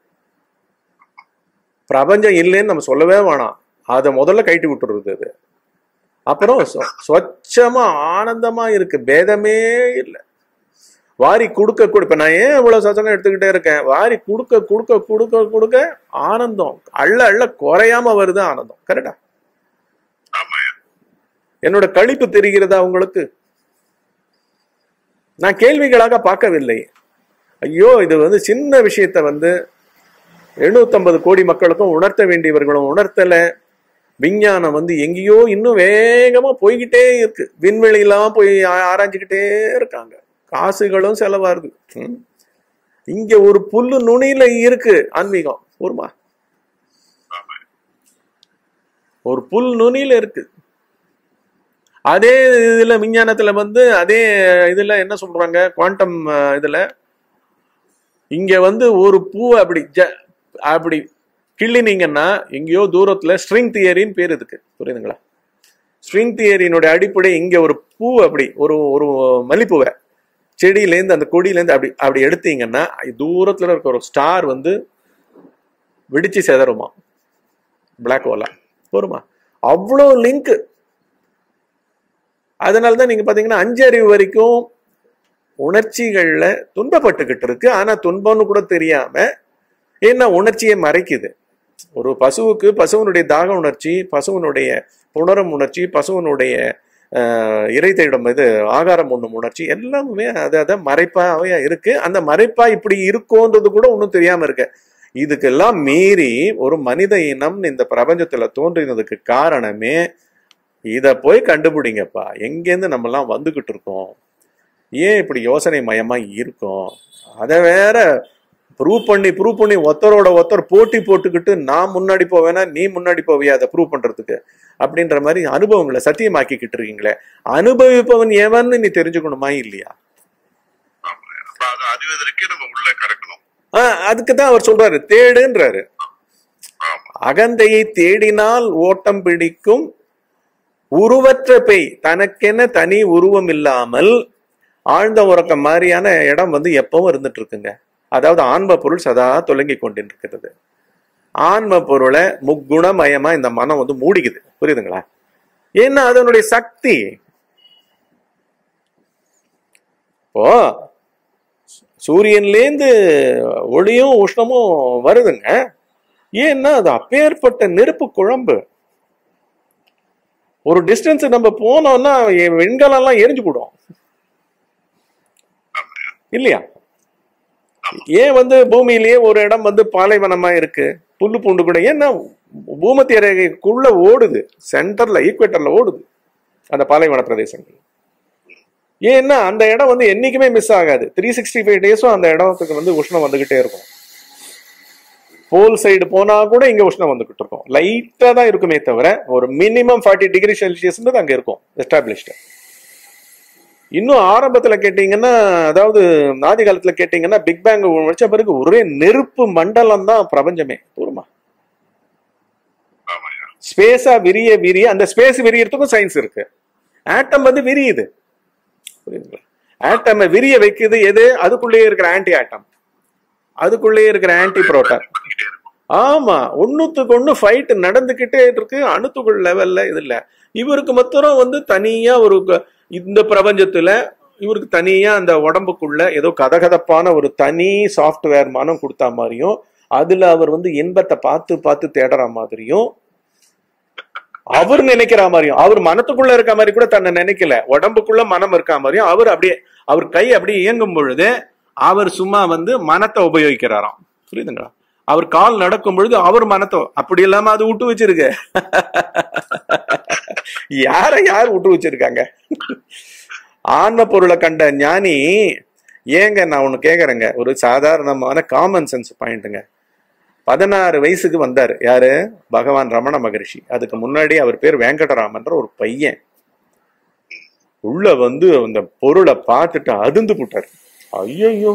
பிரபஞ்சம் இல்லைன்னு நம்ம சொல்லவே வேணாம் அதை முதல்ல கைட்டு விட்டுருது அது அப்புறம் சொ- சொச்சமா ஆனந்தமா இருக்கு பேதமே இல்லை வாரி கொடுக்க கொடு இப்ப நான் ஏன் இவ்வளவு சத்தம் எடுத்துக்கிட்டே இருக்கேன் வாரி கொடுக்க கொடுக்க கொடுக்க கொடுக்க ஆனந்தம் அள்ள அள்ள குறையாம வருது ஆனந்தம் கரெக்டா ஆமாங்க என்னோட கழிப்பு தெரிகிறதா உங்களுக்கு நான் கேள்விகளாக பார்க்கவில்லை ஐயோ இது வந்து சின்ன விஷயத்த வந்து 750 கோடி மக்களுக்கும் உணர்த்த வேண்டியவர்களும் உணர்த்தல விஞ்ஞானம் வந்து எங்கேயோ இன்னும் வேகமா போய்கிட்டே இருக்கு விண்வெளியெல்லாம் போய் ஆ- ஆராய்ஞ்சுக்கிட்டே இருக்காங்க காசுகளும் செலவாருது ம். இங்க ஒரு புல்லு நுனியில இருக்கு ஆன்மீகம் ஒருமா ஆமாங்க ஒரு புல் நுனியில இருக்கு அதே இதுல விஞ்ஞானத்துல வந்து அதே இதுல என்ன சொல்றாங்க குவாண்டம் இதுல இங்க வந்து ஒரு பூவை அப்படி ஜ- அப்படி கிள்ளினீங்கன்னா எங்கேயோ தூரத்துல ஸ்ட்ரிங் தியரின்னு பேர் இதுக்கு புரியுதுங்களா ஸ்ட்ரிங் தியரியினுடைய அடிப்படை இங்க ஒரு பூ அப்படி ஒரு ஒரு மல்லிப்பூவை செடியிலேருந்து அந்த கொடியிலேருந்து அப்படி அப்படி எடுத்தீங்கன்னா தூரத்துல இருக்க ஒரு ஸ்டார் வந்து வெடிச்சு செதறுமா பிளாக் ஹோலா போருமா அவ்வளோ லிங்க் அதனால தான் நீங்க பாத்தீங்கன்னா அஞ்சு அறிவு வரைக்கும் உணர்ச்சிகள்ல துன்பப்பட்டுக்கிட்டு இருக்கு ஆனா துன்பம்னு கூட தெரியாம ஏன்னா உணர்ச்சியை மறைக்குது ஒரு பசுவுக்கு பசுவனுடைய தாக உணர்ச்சி பசுவனுடைய புணரும் உணர்ச்சி பசுவனுடைய ஆஹ், இறை தேடும் இது ஆகாரம் உண்ணும் உணர்ச்சி எல்லாமே அது அதை மறைப்பாவே இருக்கு அந்த மறைப்பா இப்படி இருக்கோன்றது கூட ஒன்றும் தெரியாம இருக்கு இதுக்கெல்லாம் மீறி ஒரு மனித இனம் இந்த பிரபஞ்சத்துல தோன்றினதுக்கு காரணமே இத போய் கண்டுபிடிங்கப்பா எங்கேருந்து நம்ம எல்லாம் வந்துகிட்டு இருக்கோம் ஏன் இப்படி யோசனை மயமா இருக்கோம் அதை வேற ப்ரூவ் பண்ணி ப்ரூவ் பண்ணி ஒருத்தரோட ஒருத்தர் போட்டி போட்டுக்கிட்டு நான் முன்னாடி போவேனா நீ முன்னாடி போவியா அதை ப்ரூவ் பண்றதுக்கு அப்படின்ற மாதிரி அனுபவங்களை சத்தியமாக்கிக்கிட்டு இருக்கீங்களே அனுபவிப்பவன் எவன்னு நீ தெரிஞ்சுக்கணுமா இல்லையா ஆமாங்க அப்ப அதை அறிவதற்கே நம்ம உள்ள கடக்கணும் ஆஹ் அதுக்கு தான் அவர் சொல்றாரு தேடுன்றாரு ஆமா அகந்தையை தேடினால் ஓட்டம் பிடிக்கும் உருவற்ற பேய் தனக்கென தனி உருவம் இல்லாமல் ஆழ்ந்த உறக்கம் மாதிரியான இடம் வந்து எப்பவும் இருந்துட்டு இருக்குங்க அதாவது ஆன்ம பொருள் சதா தொலங்கி கொண்டிருக்கிறது ஆன்ம பொருளை முக்குணமயமா இந்த மனம் வந்து மூடிக்குது புரியுதுங்களா ஏன்னா அதனுடைய சக்தி இப்போ சூரியன்லேருந்து ஒளியும் உஷ்ணமும் வருதுங்க ஏன்னா அது அப்பேற்பட்ட நெருப்பு குழம்பு ஒரு டிஸ்டன்ஸ் நம்ம போனோம்னா எ- விண்கலம்லாம் எரிஞ்சு போடும் இல்லையா ஏன் வந்து பூமியிலேயே ஒரு இடம் வந்து பாலைவனமா இருக்கு புல்லு பூண்டு கூட ஏன்னா பூமத்திய ரேகைக்குள்ள ஓடுது சென்டர்ல ஈக்குவேட்டர்ல ஓடுது அந்த பாலைவன பிரதேசங்கள் ஏன்னா அந்த இடம் வந்து என்னைக்குமே மிஸ் ஆகாது த்ரீ சிக்ஸ்டி ஃபைவ் டேஸும் அந்த இடத்துக்கு வந்து உஷ்ணம் வந்துகிட்டே இருக்கும் போல் சைடு போனா கூட இங்க உஷ்ணம் வந்துகிட்டு இருக்கும் லைட்டா தான் இருக்குமே தவிர ஒரு மினிமம் ஃபார்ட்டி டிகிரி செல்சியஸ்ன்றது அங்க இருக்கும் எஸ்டாப்ளிஷ்டு இன்னும் ஆரம்பத்துல கேட்டீங்கன்னா அதாவது ஆதி காலத்துல கேட்டீங்கன்னா பிக் பேங் வச்ச பிறகு ஒரே நெருப்பு மண்டலம் தான் பிரபஞ்சமே பூர்மா ஆமாங்க ஸ்பேஸா விரிய விரிய அந்த ஸ்பேஸ் விரியறதுக்கும் சயின்ஸ் இருக்கு ஆட்டம் வந்து விரியுது புரியுதுங்களா ஆட்டம் விரிய வைக்குது எது அதுக்குள்ளேயே இருக்கிற ஆன்டி ஆட்டம் அதுக்குள்ளேயே இருக்கிற ஆன்டி புரோட்டான் பண்ணிக்கிட்டே இருக்கும் ஆமா ஒண்ணுத்துக்கு ஒண்ணு ஃபைட் நடந்துகிட்டே இருக்கு அணுத்துக்குள் லெவல்ல இது இல்ல இவருக்கு மாத்திரம் வந்து தனியா ஒரு க- இந்த பிரபஞ்சத்துல இவருக்கு தனியா அந்த உடம்புக்குள்ள ஏதோ கதகதப்பான ஒரு தனி சாஃப்ட்வேர் மனம் கொடுத்தா மாதிரியும் அதுல அவர் வந்து இன்பத்தை பார்த்து பார்த்து தேடுற மாதிரியும் அவர் நினைக்கிற மாதிரியும் அவர் மனத்துக்குள்ள இருக்க மாதிரி கூட தன்னை நினைக்கல உடம்புக்குள்ள மனம் இருக்க மாதிரியும் அவர் அப்படியே அவர் கை அப்படியே இயங்கும் பொழுது அவர் சும்மா வந்து மனத்தை உபயோகிக்கிறாராம் புரியுதுங்களா அவர் கால் நடக்கும் பொழுது அவர் மனத்தை அப்படி இல்லாம அது விட்டு வச்சிருக்கு யார யார் விட்டு வச்சிருக்காங்க ஆன்ம பொருளை கண்ட ஞானி ஏங்க நான் ஒண்ணு கேக்குறேங்க ஒரு சாதாரணமான காமன் சென்ஸ் பாயிண்ட்டுங்க பதினாறு வயசுக்கு வந்தாரு யாரு பகவான் ரமண மகரிஷி அதுக்கு முன்னாடி அவர் பேர் வெங்கடராமன்ற ஒரு பையன் உள்ள வந்து அந்த பொருளை பார்த்துட்டு அதிர்ந்து போட்டார் ஐயையோ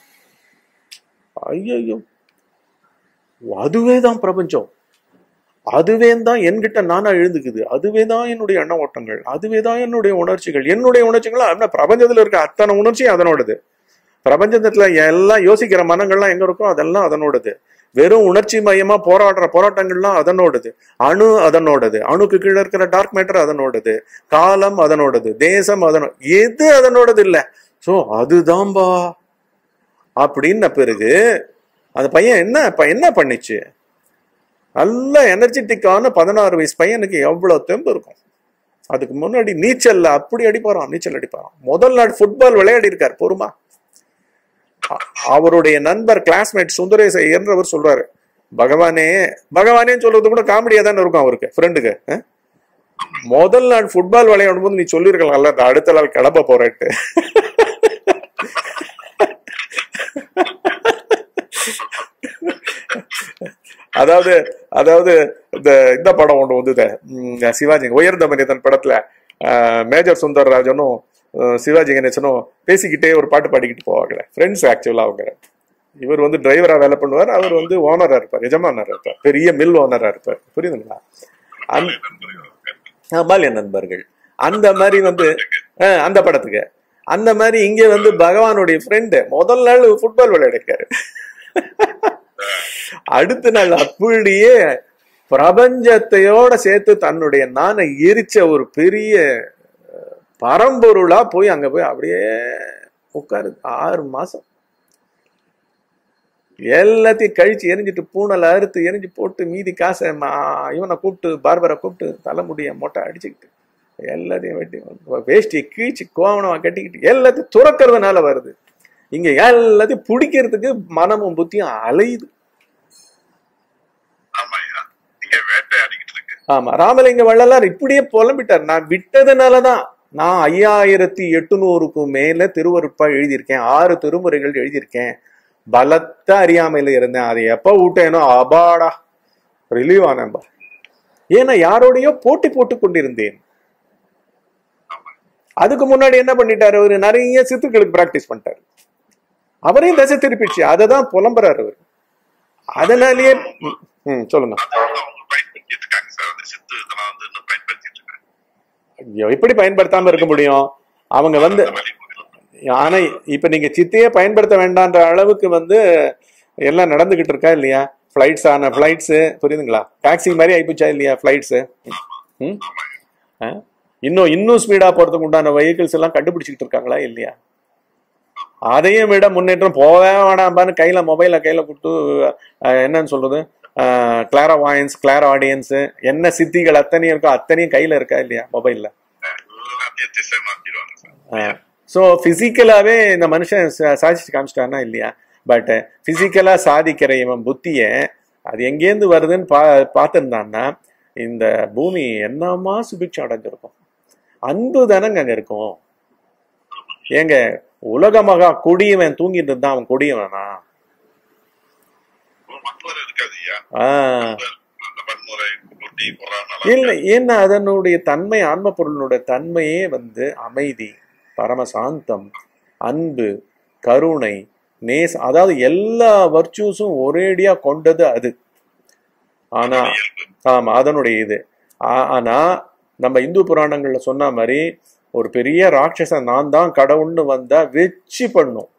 ஐயையோ அதுவே தான் பிரபஞ்சம் அதுவே தான் என்கிட்ட நானா எழுந்துக்குது அதுவே தான் என்னுடைய எண்ண ஓட்டங்கள் அதுவே தான் என்னுடைய உணர்ச்சிகள் என்னுடைய உணர்ச்சிகள் என்ன பிரபஞ்சத்துல இருக்க அத்தனை உணர்ச்சியும் அதனோடது பிரபஞ்சத்துல எல்லாம் யோசிக்கிற மனங்கள்லாம் எங்க இருக்கோ அதெல்லாம் அதனோடது வெறும் உணர்ச்சி மயமா போராடுற போராட்டங்கள்லாம் அதனோடது அணு அதனோடது அணுக்கு கீழே இருக்கிற டார்க் மேட்டர் அதனோடது காலம் அதனோடது தேசம் அதனோட எது அதனோடது இல்ல சோ அதுதான்பா அப்படின்ன பிறகு அந்த பையன் என்ன ப- என்ன பண்ணிச்சு நல்ல எனர்ஜெட்டிக்கான பதினாறு வயசு பையனுக்கு எவ்வளவு தெம்பு இருக்கும் அதுக்கு முன்னாடி நீச்சல்ல அப்படி அடிப்பாராம் நீச்சல் அடிப்பாராம் முதல் நாள் ஃபுட்பால் விளையாடி இருக்கார் பொறுமா அ- அவருடைய நண்பர் கிளாஸ்மேட் சுந்தரேச என்றவர் சொல்றாரு பகவானே பகவானே சொல்றது கூட காமெடியா தானே இருக்கும் அவருக்கு ஃப்ரெண்டுக்கு முதல் நாள் ஃபுட்பால் விளையாடும் போது நீ சொல்லிருக்கலாம்ல நான் அடுத்த நாள் கிளம்ப போறேன்ட்டு அதாவது அதாவது இந்த இந்த படம் ஒன்று வந்தது ம், சிவாஜி உயர்ந்த மனிதன் படத்துல அஹ், மேஜர் சுந்தரராஜனும் அஹ், சிவாஜி கணேசனும் பேசிக்கிட்டே ஒரு பாட்டு பாடிக்கிட்டு போவாங்க ஃப்ரெண்ட்ஸ் ஆக்சுவலா அவங்க இவர் வந்து டிரைவரா வேலை பண்ணுவார் அவர் வந்து ஓனரா இருப்பார் எஜமானரா இருப்பார் பெரிய மில் ஓனரா இருப்பார் புரியுதுங்களா அந்த ஆ, பால்ய நண்பர்கள் அந்த மாதிரி வந்து ஆ, அந்த படத்துக்கு அந்த மாதிரி இங்க வந்து பகவானுடைய ஃப்ரெண்டு முதல் நாள் ஃபுட்பால் விளையாடிருக்காரு அடுத்த நாள் அப்படியே பிரபஞ்சத்தையோட சேர்த்து தன்னுடைய நானை எரிச்ச ஒரு பெரிய அஹ், பரம்பொருளா போய் அங்க போய் அப்படியே உட்காரு ஆறு மாசம் எல்லாத்தையும் கழிச்சு எரிஞ்சிட்டு பூனலை அறுத்து எரிஞ்சு போட்டு மீதி காசை மா- இவனை கூப்பிட்டு பார்பரை கூப்பிட்டு தலைமுடிய மொட்டை அடிச்சுக்கிட்டு எல்லாத்தையும் வெட்டி வேஷ்டியை கீழ்ச்சி கோவணமா கட்டிக்கிட்டு எல்லாத்தையும் துறக்கிறதுனால வருது இங்க எல்லாத்தையும் பிடிக்கிறதுக்கு மனமும் புத்தியும் அலையுது ஆமாய்யா இங்க வேட்டையாடிக்கிட்டு இருக்கு ஆமா ராமலிங்க வள்ளலார் இப்படியே புலம்பிட்டார் நான் விட்டதுனாலதான் நான் ஐயாயிரத்தி எட்டுநூறுக்கும் மேல திருவருட்பா எழுதியிருக்கேன் ஆறு திருமுறைகள் எழுதியிருக்கேன் பலத்த அறியாமையில இருந்தேன் அதை எப்ப விட்டேனோ அபாடா ரிலீவ் ஆனேன் பார். ஏன்னா யாரோடையோ போட்டி போட்டு கொண்டிருந்தேன் அதுக்கு முன்னாடி என்ன பண்ணிட்டாரு அவரு நிறைய சித்துக்களுக்கு பிராக்டிஸ் பண்ணிட்டாரு அவரையும் தசை திருப்பிடுச்சு அதை தான் புலம்புறாரு அவர் அதனாலேயே ம், ம் சொல்லுங்க அதை வந்து அவங்க பயன்படுத்திட்டு இருக்காங்க சார் அந்த சித்து இதெல்லாம் வந்து இன்னும் பயன்படுத்திட்டு இருக்காங்க ஐயோ, எப்படி பயன்படுத்தாம இருக்க முடியும் அவங்க வந்து அந்த வழிமுறைகள் ஆனா இப்ப நீங்க சித்தையே பயன்படுத்த வேண்டான்ற அளவுக்கு வந்து எல்லாம் நடந்துகிட்டு இருக்கா இல்லையா ஃபிளைட்ஸ் ஆன ஃபிளைட்ஸ் புரியுதுங்களா டாக்ஸி மாதிரி ஆயிப்போச்சா இல்லையா ஃபிளைட்ஸ் இன்னும் இன்னும் ஸ்பீடா போறதுக்கு உண்டான வெஹிக்கிள்ஸ் எல்லாம் கண்டுபிடிச்சிக்கிட்டு இருக்காங்களா இல்லையா அதையும் விட முன்னேற்றம் போவே வேணாம்பான்னு கையில மொபைல கையில கொடுத்து அஹ், என்னன்னு சொல்றது கிளாரா வாயன்ஸ் கிளாரா ஆடியன்ஸ் என்ன சித்திகள் அத்தனையும் இருக்கோ அத்தனையும் கையில இருக்கா இல்லையா மொபைல்ல எல்லாத்தையும் திசை மாத்திடுவாங்க சார் ஸோ ஃபிசிக்கலாகவே இந்த மனுஷன் சா- சாதிச்சு காமிச்சிட்டானா இல்லையா பட் ஃபிசிக்கலாக சாதிக்கிற இவன் புத்தியை அது எங்கேருந்து வருதுன்னு பா பார்த்துருந்தான்னா இந்த பூமி என்னமா சுபிட்சம் அடைஞ்சிருக்கும் அன்பு தானங்க அங்கே இருக்கும் ஏங்க உலக மகா கொடியவன் தூங்கிட்டு இருந்தான் அவன் கொடியவனா ஒரு வன்முறை இருக்காது ஐயா ஆ அந்த வன்முறை போட்டி பொறாம இல்லை ஏன்னா அதனுடைய தன்மை ஆன்ம பொருளினுடைய தன்மையே வந்து அமைதி பரமசாந்தம் அன்பு கருணை நேஸ் அதாவது எல்லா வர்ச்சூஸும் ஒரேடியா கொண்டது அது ஆனா ஆமா அதனுடைய இது ஆ- ஆனா நம்ம இந்து புராணங்கள்ல சொன்ன மாதிரி ஒரு பெரிய ராட்சசன் நான் தான் கடவுள்னு வந்தா வெச்சி பண்ணும்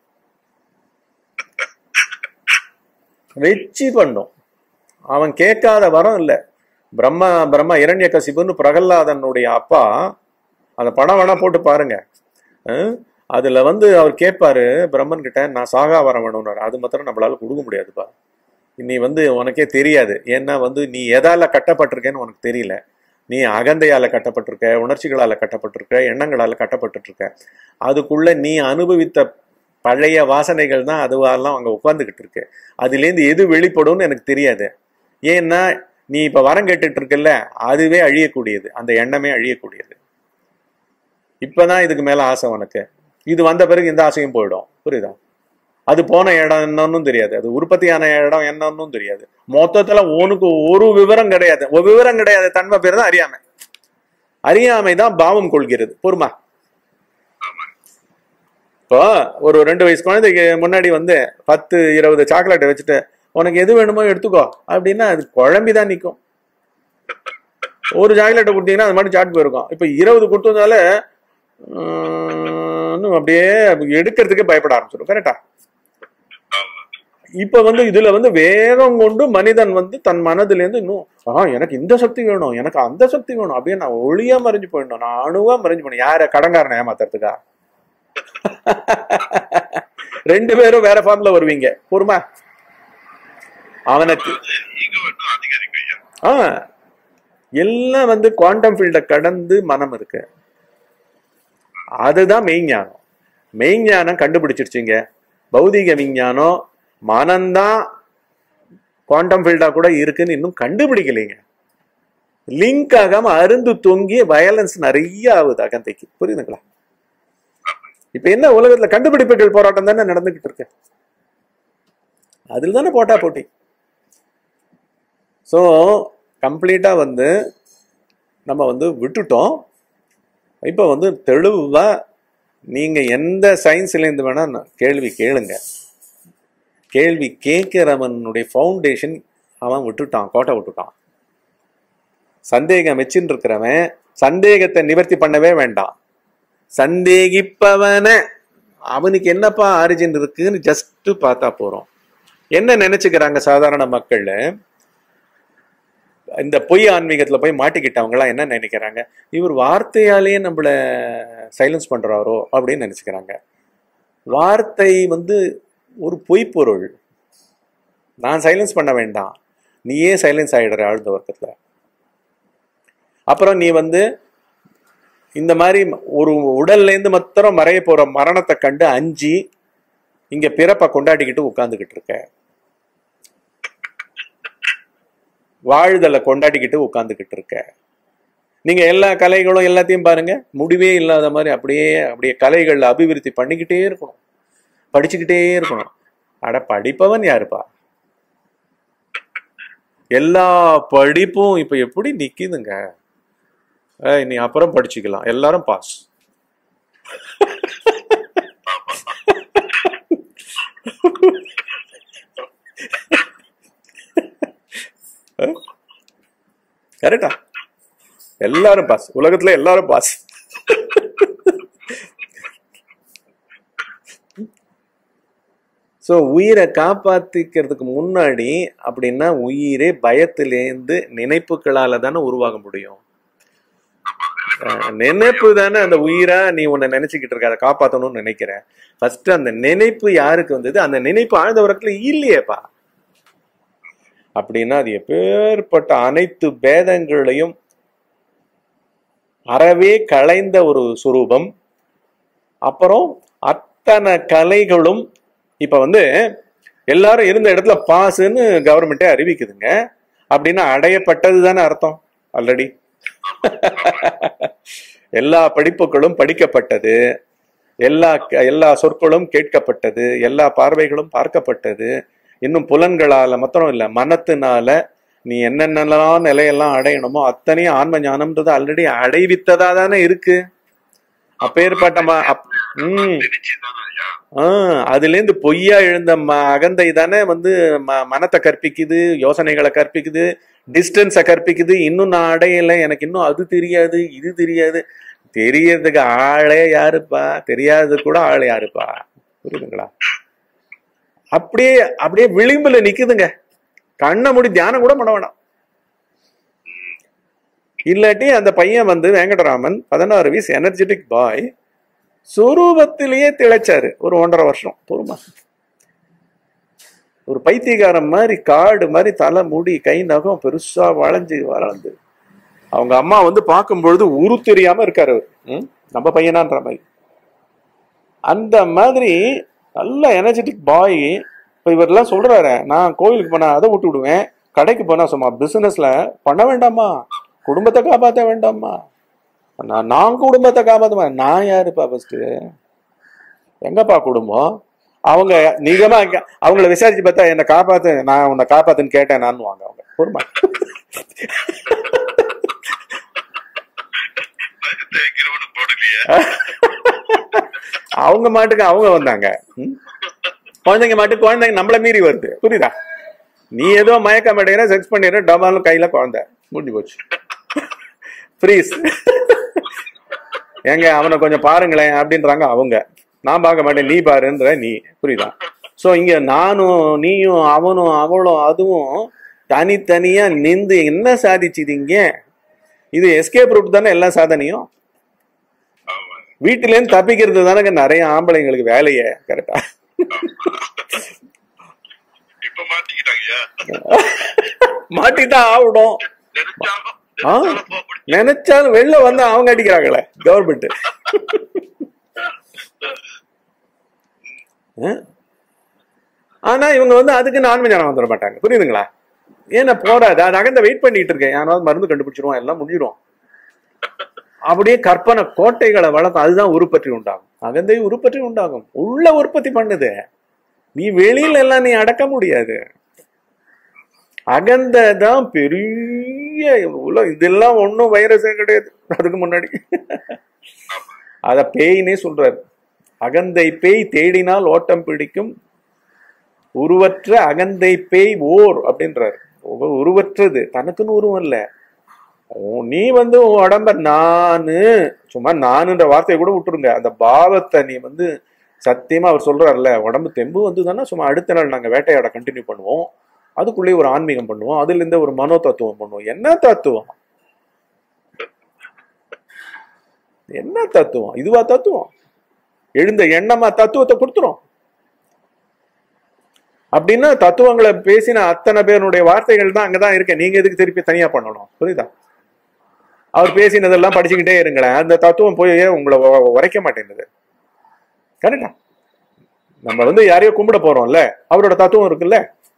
வெச்சி பண்ணும் அவன் கேட்காத வரம் இல்ல பிரம்மா பிரம்மா இரண்யகசிபுன்னு பிரகல்லாதனுடைய அப்பா அந்த படம் வேணா போட்டு பாருங்க அஹ், அதுல வந்து அவர் கேட்பாரு பிரம்மன் கிட்ட நான் சாகா வரம் வேணும்னாரு அது மாத்திரம் நம்மளால கொடுக்க முடியாதுப்பா நீ வந்து உனக்கே தெரியாது ஏன்னா வந்து நீ எதால கட்டப்பட்டிருக்கேன்னு உனக்கு தெரியல நீ அகந்தையால கட்டப்பட்டிருக்க உணர்ச்சிகளால கட்டப்பட்டிருக்க எண்ணங்களால கட்டப்பட்டுட்டு இருக்க அதுக்குள்ள நீ அனுபவித்த பழைய வாசனைகள் தான் அதுவெல்லாம் அங்க உட்காந்துக்கிட்டு இருக்கு அதுலேருந்து எது வெளிப்படும்னு எனக்கு தெரியாது ஏன்னா நீ இப்ப வரம் கேட்டுட்டு இருக்கல்ல அதுவே அழியக்கூடியது அந்த எண்ணமே அழியக்கூடியது இப்பதான் இதுக்கு மேல ஆசை உனக்கு இது வந்த பிறகு இந்த ஆசையும் போயிடும் புரியுதா அது போன இடம் என்னன்னு தெரியாது அது உற்பத்தியான இடம் என்னன்னு தெரியாது மொத்தத்துல உனக்கு ஒரு விவரம் கிடையாது ஒரு விவரம் கிடையாது தன்மை பேர் தான் அறியாமை அறியாமை தான் பாவம் கொள்கிறது பொறுமா இப்போ ஒரு ரெண்டு வயசு குழந்தைக்கு முன்னாடி வந்து பத்து இருபது சாக்லேட்டை வச்சுட்டு உனக்கு எது வேணுமோ எடுத்துக்கோ அப்படின்னா அது குழம்பி தான் நிற்கும் ஒரு சாக்லேட்டை கொடுத்தீங்கன்னா அது மாதிரி சாட் போயிருக்கும் இப்போ இருபது கொடுத்ததுனால உம், இன்னும் அப்படியே எடுக்கிறதுக்கே பயப்பட ஆரம்பிச்சிடும் கரெக்டா இப்ப வந்து இதுல வந்து வேகம் கொண்டு மனிதன் வந்து தன் மனதுல இருந்து இன்னும் ஆ எனக்கு இந்த சக்தி வேணும் எனக்கு அந்த சக்தி வேணும் அப்படியே நான் ஒளியா மறைஞ்சு போயிடணும் நான் அணுவா மறைஞ்சு போயிடணும் யார கடங்காரனை ஏமாத்துறதுக்கா ரெண்டு பேரும் வேற ஃபார்ம்ல வருவீங்க பொறுமா அவனுக்கு ஈகோ இன்னும் அதிகரிக்கும் ஐயா ஆ எல்லாம் வந்து குவாண்டம் ஃபீல்டை கடந்து மனம் இருக்கு அதுதான் மெய்ஞானம் மெய்ஞானம் கண்டுபிடிச்சிருச்சுங்க பௌதிக விஞ்ஞானம் மனம்தான் குவாண்டம் ஃபீல்டா கூட இருக்குன்னு இன்னும் கண்டுபிடிக்கலைங்க லிங்க் ஆகாம அருந்து தொங்கி வயலன்ஸ் நிறைய ஆகுது அகந்தைக்கு புரியுதுங்களா இப்ப என்ன உலகத்துல கண்டுபிடிப்புகள் போராட்டம் தானே நடந்துகிட்டு இருக்கு அதில் தானே போட்டா போட்டி ஸோ கம்ப்ளீட்டாக வந்து நம்ம வந்து விட்டுட்டோம் இப்போ வந்து தெளிவாக நீங்கள் எந்த சயின்ஸ்லேருந்து வேணால் கேள்வி கேளுங்க கேள்வி கேட்கிறவனுடைய ஃபவுண்டேஷன் அவன் விட்டுட்டான் கோட்டை விட்டுட்டான் சந்தேகம் வச்சுட்டு இருக்கிறவன் சந்தேகத்தை நிவர்த்தி பண்ணவே வேண்டாம் சந்தேகிப்பவன அவனுக்கு என்னப்பா ஆரிஜின் இருக்குன்னு ஜஸ்ட் பார்த்தா போறோம் என்ன நினைச்சுக்கிறாங்க சாதாரண மக்கள் இந்த பொய் ஆன்மீகத்துல போய் மாட்டிக்கிட்டவங்க எல்லாம் என்ன நினைக்கிறாங்க இவர் வார்த்தையாலேயே நம்மள சைலன்ஸ் பண்றாரோ அப்படின்னு நினைச்சுக்கிறாங்க வார்த்தை வந்து ஒரு பொய் பொருள் நான் சைலன்ஸ் பண்ண வேண்டாம் நீயே சைலன்ஸ் ஆயிடுற ஆழ்ந்த வர்க்கத்துல அப்புறம் நீ வந்து இந்த மாதிரி ஒரு உடல்ல இருந்து மாத்திரம் மறைய போற மரணத்தை கண்டு அஞ்சி இங்க பிறப்பை கொண்டாடிக்கிட்டு உட்கார்ந்துகிட்டு இருக்க வாழ்தலை கொண்டாடிக்கிட்டு உட்கார்ந்துகிட்டு இருக்க நீங்க எல்லா கலைகளும் எல்லாத்தையும் பாருங்க முடிவே இல்லாத மாதிரி அப்படியே அப்படியே கலைகள்ல அபிவிருத்தி பண்ணிக்கிட்டே இருக்கணும் படிச்சுக்கிட்டே இருக்கணும் அட படிப்பவன் யாருப்பா எல்லா படிப்பும் இப்ப எப்படி நிக்குதுங்க ஏய், நீ அப்புறம் படிச்சுக்கலாம் எல்லாரும் பாஸ் கரெக்டா எல்லாரும் பாஸ் உலகத்துல எல்லாரும் பாஸ் ஸோ உயிரை காப்பாத்திக்கிறதுக்கு முன்னாடி அப்படின்னா உயிரே பயத்திலேருந்து நினைப்புகளால தானே உருவாக முடியும் அஹ் நினைப்பு தானே அந்த உயிரா நீ உன்னை நினைச்சுக்கிட்டு இருக்க அதை காப்பாத்தணும்னு நினைக்கிற ஃபர்ஸ்ட் அந்த நினைப்பு யாருக்கு வந்தது அந்த நினைப்பு ஆழ்ந்த உறக்கத்துல இல்லையேப்பா அப்படின்னா அது எப்பேற்பட்ட அனைத்து பேதங்களையும் அறவே களைந்த ஒரு சுரூபம் அப்புறம் அத்தனை கலைகளும் இப்ப வந்து எல்லாரும் இருந்த இடத்துல பாஸ்ன்னு கவர்மெண்டே அறிவிக்குதுங்க அப்படின்னா அடையப்பட்டது தானே அர்த்தம் ஆல்ரெடி எல்லா படிப்புகளும் படிக்கப்பட்டது எல்லா எல்லா சொற்களும் கேட்கப்பட்டது எல்லா பார்வைகளும் பார்க்கப்பட்டது இன்னும் புலன்களால மாத்திரம் இல்ல மனத்தினால நீ என்னென்னலாம் நிலையெல்லாம் அடையணுமோ அத்தனையும் ஆன்ம ஞானம்ன்றது ஆல்ரெடி அடைவித்ததா தானே இருக்கு அப்பேற்பட்ட ம- அப்- ம் நிச்சயம்தான் ஐயா ஆஹ் அதுல இருந்து பொய்யா எழுந்த ம- அகந்தை தானே வந்து ம- மனத்தை கற்பிக்குது யோசனைகளை கற்பிக்குது டிஸ்டன்ஸை கற்பிக்குது இன்னும் நான் அடையல எனக்கு இன்னும் அது தெரியாது இது தெரியாது தெரியறதுக்கு ஆளே யாருப்பா தெரியாதது கூட ஆள் யாருப்பா புரியுதுங்களா அப்படியே அப்படியே விளிம்புல நிக்குதுங்க கண்ணை மூடி தியானம் கூட பண்ண வேணாம் இல்லாட்டி அந்த பையன் வந்து வெங்கடராமன் பதினாறு வயசு எனர்ஜெட்டிக் பாய் சுரூபத்திலேயே திளைச்சாரு ஒரு ஒன்றரை வருஷம் பொறுமா ஒரு பைத்தியக்காரன் மாதிரி காடு மாதிரி தலை முடி கை நகம் பெருசா வளைஞ்சு வளர்ந்து அவங்க அம்மா வந்து பார்க்கும் பொழுது உரு தெரியாம இருக்காரு அவர் ம்? நம்ம பையனான்ற மாதிரி அந்த மாதிரி நல்ல எனர்ஜெட்டிக் பாய் இப்போ இவரெல்லாம் சொல்றாரு நான் கோவிலுக்கு போனா அதை விட்டு விடுவேன் கடைக்கு போனா சும்மா பிசினஸ்ல பண்ண வேண்டாமா குடும்பத்தை காப்பாற்ற வேண்டாமா நான் நான் குடும்பத்தை காப்பாற்ற நான் யாருப்பா ஃபர்ஸ்ட் எங்கப்பா குடும்பம் அவங்க நிஜமா இங்க- அவங்கள விசாரிச்சு பார்த்தா என்ன காப்பாத்து நான் உன்னை காப்பாத்துன்னு கேட்டேன் நான் வாங்க அவங்க பொறுமா தேய்க்கிறவனு போடலையே அவங்க மாட்டுக்கு அவங்க வந்தாங்க ம்? குழந்தைங்க மாட்டுக்கு குழந்தைங்க நம்மள மீறி வருது புரியுதா நீ ஏதோ மயக்க மாட்டேங்கிற செக்ஸ் பண்ணிடுற டபாலும் கையில குழந்தை முடிஞ்சு போச்சு ஃப்ரீஸ் ஏங்க அவனை கொஞ்சம் பாருங்களேன் அப்படின்றாங்க அவங்க நான் பார்க்க மாட்டேன் நீ பாருன்ற நீ புரியுதா சோ இங்க நானும் நீயும் அவனும் அவளும் அதுவும் தனித்தனியா நின்று என்ன சாதிச்சுதீங்க இது எஸ்கேப் ரூட் தானே எல்லா சாதனையும் ஆமா வீட்டுல இருந்து தப்பிக்கிறது தானங்க நிறைய ஆம்பளைங்களுக்கு வேலையே கரெக்டா இப்ப மாட்டிக்கிட்டாங்கய்யா மாட்டிதான் ஆகணும் நினைச்சாலும் ஆ. நினைச்சாலும் போக முடியாது. நினைச்சாலும் வெளில வந்து அவங்க அடிக்கிறாங்களே கவர்மெண்ட் ஆனா இவங்க வந்து அதுக்கு நான்மை ஞானம் வந்துட மாட்டாங்க புரியுதுங்களா ஏன்னா போறாது அது அகந்த வெயிட் பண்ணிட்டு இருக்கேன் யாராவது மருந்து கண்டுபிடிச்சிருவோம் எல்லாம் முடிஞ்சிடும் அப்படியே கற்பனை கோட்டைகளை வளர்க்கும் அதுதான் உருப்பற்றி உண்டாகும் அகந்தை உருப்பற்றி உண்டாகும் உள்ள உற்பத்தி பண்ணுது நீ வெளியில எல்லாம் நீ அடக்க முடியாது அகந்தை தான் பெரிய உல இதெல்லாம் ஒன்றும் வைரஸே கிடையாது அதுக்கு முன்னாடி அத பேய்னே சொல்றாரு அகந்தை பேய் தேடினால் ஓட்டம் பிடிக்கும் உருவற்ற அகந்தை பேய் ஓர் அப்படின்றாரு உ- உருவற்றது தனக்குன்னு உருவம் இல்ல உன் நீ வந்து உன் உடம்ப நானு சும்மா நானுன்ற வார்த்தையை கூட விட்டுருங்க அந்த பாவத்தை நீ வந்து சத்தியமா அவர் சொல்றாருல்ல உடம்பு தெம்பு வந்ததுன்னா சும்மா அடுத்த நாள் நாங்க வேட்டையாட கண்டினியூ பண்ணுவோம் அதுக்குள்ளேயே ஒரு ஆன்மீகம் பண்ணுவோம் அதுல இருந்து ஒரு மனோ தத்துவம் பண்ணுவோம் என்ன தத்துவம் என்ன தத்துவம் இதுவா தத்துவம் எழுந்த எண்ணமா தத்துவத்தை கொடுத்துரும் அப்படின்னா தத்துவங்களை பேசின அத்தனை பேருடைய வார்த்தைகள் தான் அங்கதான் இருக்கு நீங்க எதுக்கு திருப்பி தனியா பண்ணணும் புரியுதா அவர் பேசினதெல்லாம் படிச்சுக்கிட்டே இருங்களேன் அந்த தத்துவம் போய் உங்களை உ- உரைக்க மாட்டேங்குது கரெக்டா நம்ம வந்து யாரையோ கும்பிட போறோம்ல அவரோட தத்துவம் இருக்குல்ல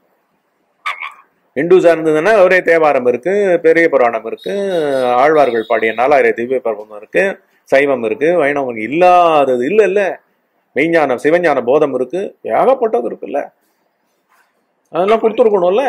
இந்துஸா இருந்ததுன்னா ஒரே தேவாரம் இருக்கு பெரிய புராணம் இருக்கு ஆழ்வார்கள் பாடிய நாலாயிரம் திவ்ய பருவம் இருக்கு சைவம் இருக்கு வைணவம் இல்லாதது இல்ல இல்ல மெய்ஞானம் சிவஞான போதம் இருக்கு ஏகப்பட்டது இருக்குல்ல அதெல்லாம் கொடுத்துருக்கணும்ல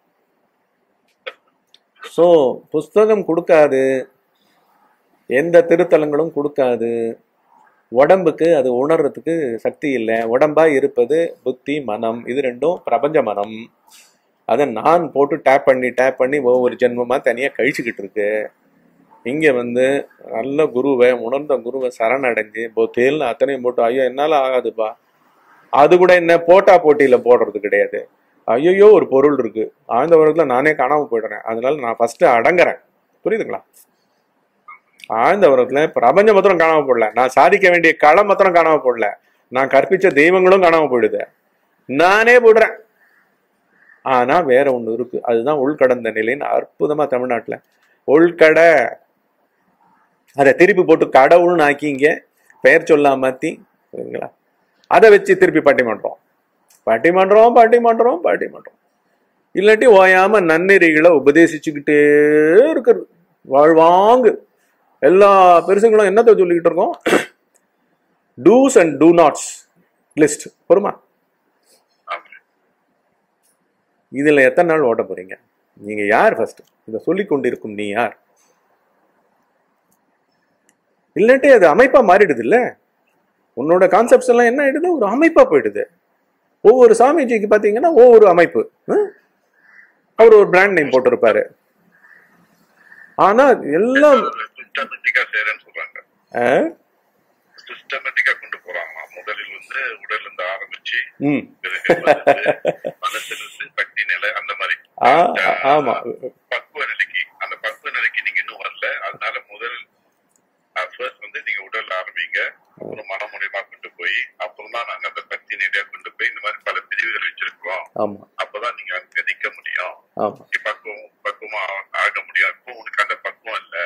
சோ புஸ்தகம் கொடுக்காது எந்த திருத்தலங்களும் கொடுக்காது உடம்புக்கு அது உணர்றதுக்கு சக்தி இல்லை உடம்பா இருப்பது புத்தி மனம் இது ரெண்டும் பிரபஞ்ச மனம் அதை நான் போட்டு டேப் பண்ணி டேப் பண்ணி ஒவ்வொரு ஜென்மமா தனியா கழிச்சுக்கிட்டு இருக்கு இங்க வந்து நல்ல குருவை உணர்ந்த குருவை சரணடைஞ்சு பொத்தேல்னு அத்தனையும் போட்டு ஐயோ என்னால ஆகாதுப்பா அது கூட என்ன போட்டா போட்டியில போடுறது கிடையாது ஐயோ ஒரு பொருள் இருக்கு ஆழ்ந்த உலகத்துல நானே காணாம போயிடுறேன் அதனால நான் ஃபர்ஸ்ட் அடங்குறேன் புரியுதுங்களா ஆழ்ந்த உலகத்துல பிரபஞ்சம் மாத்திரம் காணாம போடல நான் சாதிக்க வேண்டிய களம் மாத்திரம் காணாம போடல நான் கற்பிச்ச தெய்வங்களும் காணாம போயிடுது நானே போடுறேன் ஆனா வேற ஒண்ணு இருக்கு அதுதான் உள்கடந்த நிலைன்னு அற்புதமா தமிழ்நாட்டுல உள்கடை அதை திருப்பி போட்டு கடவுள்னு ஆக்கிங்க பெயர் சொல்லாம மாத்தி சரிங்களா அதை வச்சு திருப்பி பட்டிமன்றம் பட்டிமன்றம் பட்டிமன்றம் பட்டிமன்றம் இல்லாட்டி ஓயாம நன்னெறிகளை உபதேசிச்சுக்கிட்டே இருக்கிறது வாழ்வாங்கு எல்லா பெருசுங்களும் என்னத்தை சொல்லிக்கிட்டு இருக்கோம் dos and do nots list பொறுமா ஆமா. இதுல எத்தனை நாள் ஓட்ட போறீங்க நீங்க யார் ஃபர்ஸ்ட் இதை சொல்லிக் கொண்டிருக்கும் நீ யார் இல்லாட்டி அது அமைப்பா மாறிடுது இல்ல உன்னோட கான்செப்ட்ஸ் எல்லாம் என்ன ஆயிடுது ஒரு அமைப்பா போயிடுது ஒவ்வொரு சாமிஜிக்கு பாத்தீங்கன்னா ஒவ்வொரு அமைப்பு ஹம்? அவர் ஒரு பிராண்ட் நேம் போட்டிருப்பாரு ஆனா எல்லாம் சிஸ்டமேட்டிக்கா செய்யறேன்னு சொல்றாங்க ஆ? சிஸ்டமேட்டிக்கா கொண்டு போறாங்க முதலில் வந்து உடல்ல இருந்து ஆரம்பிச்சு ம் பிறகு மனசு, மனசுல இருந்து சக்தி நிலை அந்த மாதிரி ஆ, ஆமா பக்குவ நிலைக்கு அந்த பக்குவ நிலைக்கு நீங்க இன்னும் வரல அதனால முதல் ஃபர்ஸ்ட் வந்து நீங்க உடல் ஆரம்பிங்க அப்புறம் மனம் மூலியமா கொண்டு போய் அப்புறம் தான் நாங்க அந்த சக்தி நிலையா கொண்டு போய் இந்த மாதிரி பல பிரிவுகள் வச்சிருக்கோம் ஆமா அப்பதான் நீங்க அங்க நிக்க முடியும் ஆமா நீ பக்குவம் பக்குவமா ஆக முடியும் இப்போ உனக்கு அந்த பக்குவம் இல்ல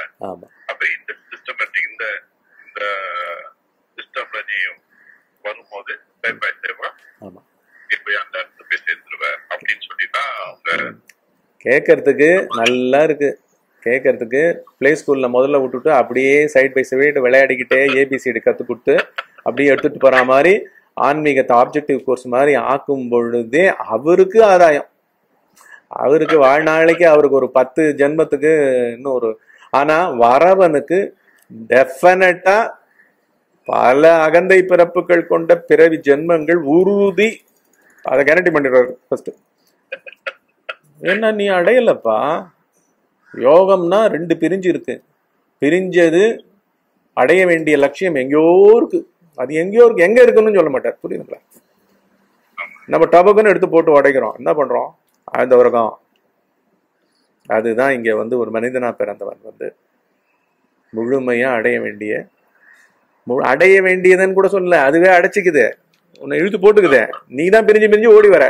ஸ்டெப் பை ஸ்டெப்பா ஆமா நீ போய் அந்த இடத்துல போய் சேர்ந்துருவ அப்படின்னு சொல்லி தான் அவங்க கேட்கறதுக்கு நல்லா இருக்கு கேட்கறதுக்கு ப்ளே ஸ்கூல்ல முதல்ல விட்டுட்டு அப்படியே சைட் பை சைடு விளையாடிக்கிட்டே ஏபிசிடி கத்து கொடுத்து அப்படியே எடுத்துட்டு போற மாதிரி ஆன்மீகத்தை ஆப்ஜெக்டிவ் கோர்ஸ் மாதிரி ஆக்கும் பொழுதே அவருக்கு ஆதாயம் அவருக்கு வாழ்நாளைக்கு அவருக்கு ஒரு பத்து ஜென்மத்துக்கு இன்னும் ஒரு ஆனா வரவனுக்கு டெஃபினட்டா பல அகந்தை பிறப்புகள் கொண்ட பிறவி ஜென்மங்கள் உறுதி அதை கேரண்டி பண்ணிடுறாரு ஃபர்ஸ்ட் ஏன்னா நீ அடையலப்பா யோகம்னா ரெண்டு பிரிஞ்சு இருக்கு பிரிஞ்சது அடைய வேண்டிய லட்சியம் எங்கேயோ இருக்கு அது எங்கேயோ இருக்கு எங்க இருக்குன்னு சொல்ல மாட்டார் புரியுதுங்களா நம்ம டபக்குன்னு எடுத்து போட்டு உடைக்கிறோம் என்ன பண்றோம் ஆழ்ந்த உலகம் அதுதான் இங்க வந்து ஒரு மனிதனா பிறந்தவன் வந்து முழுமையா அடைய வேண்டிய மு- அடைய வேண்டியதுன்னு கூட சொல்லல அதுவே அடைச்சிக்குது உன்னை இழுத்து போட்டுக்குதே நீ தான் பிரிஞ்சு பிரிஞ்சு ஓடி வர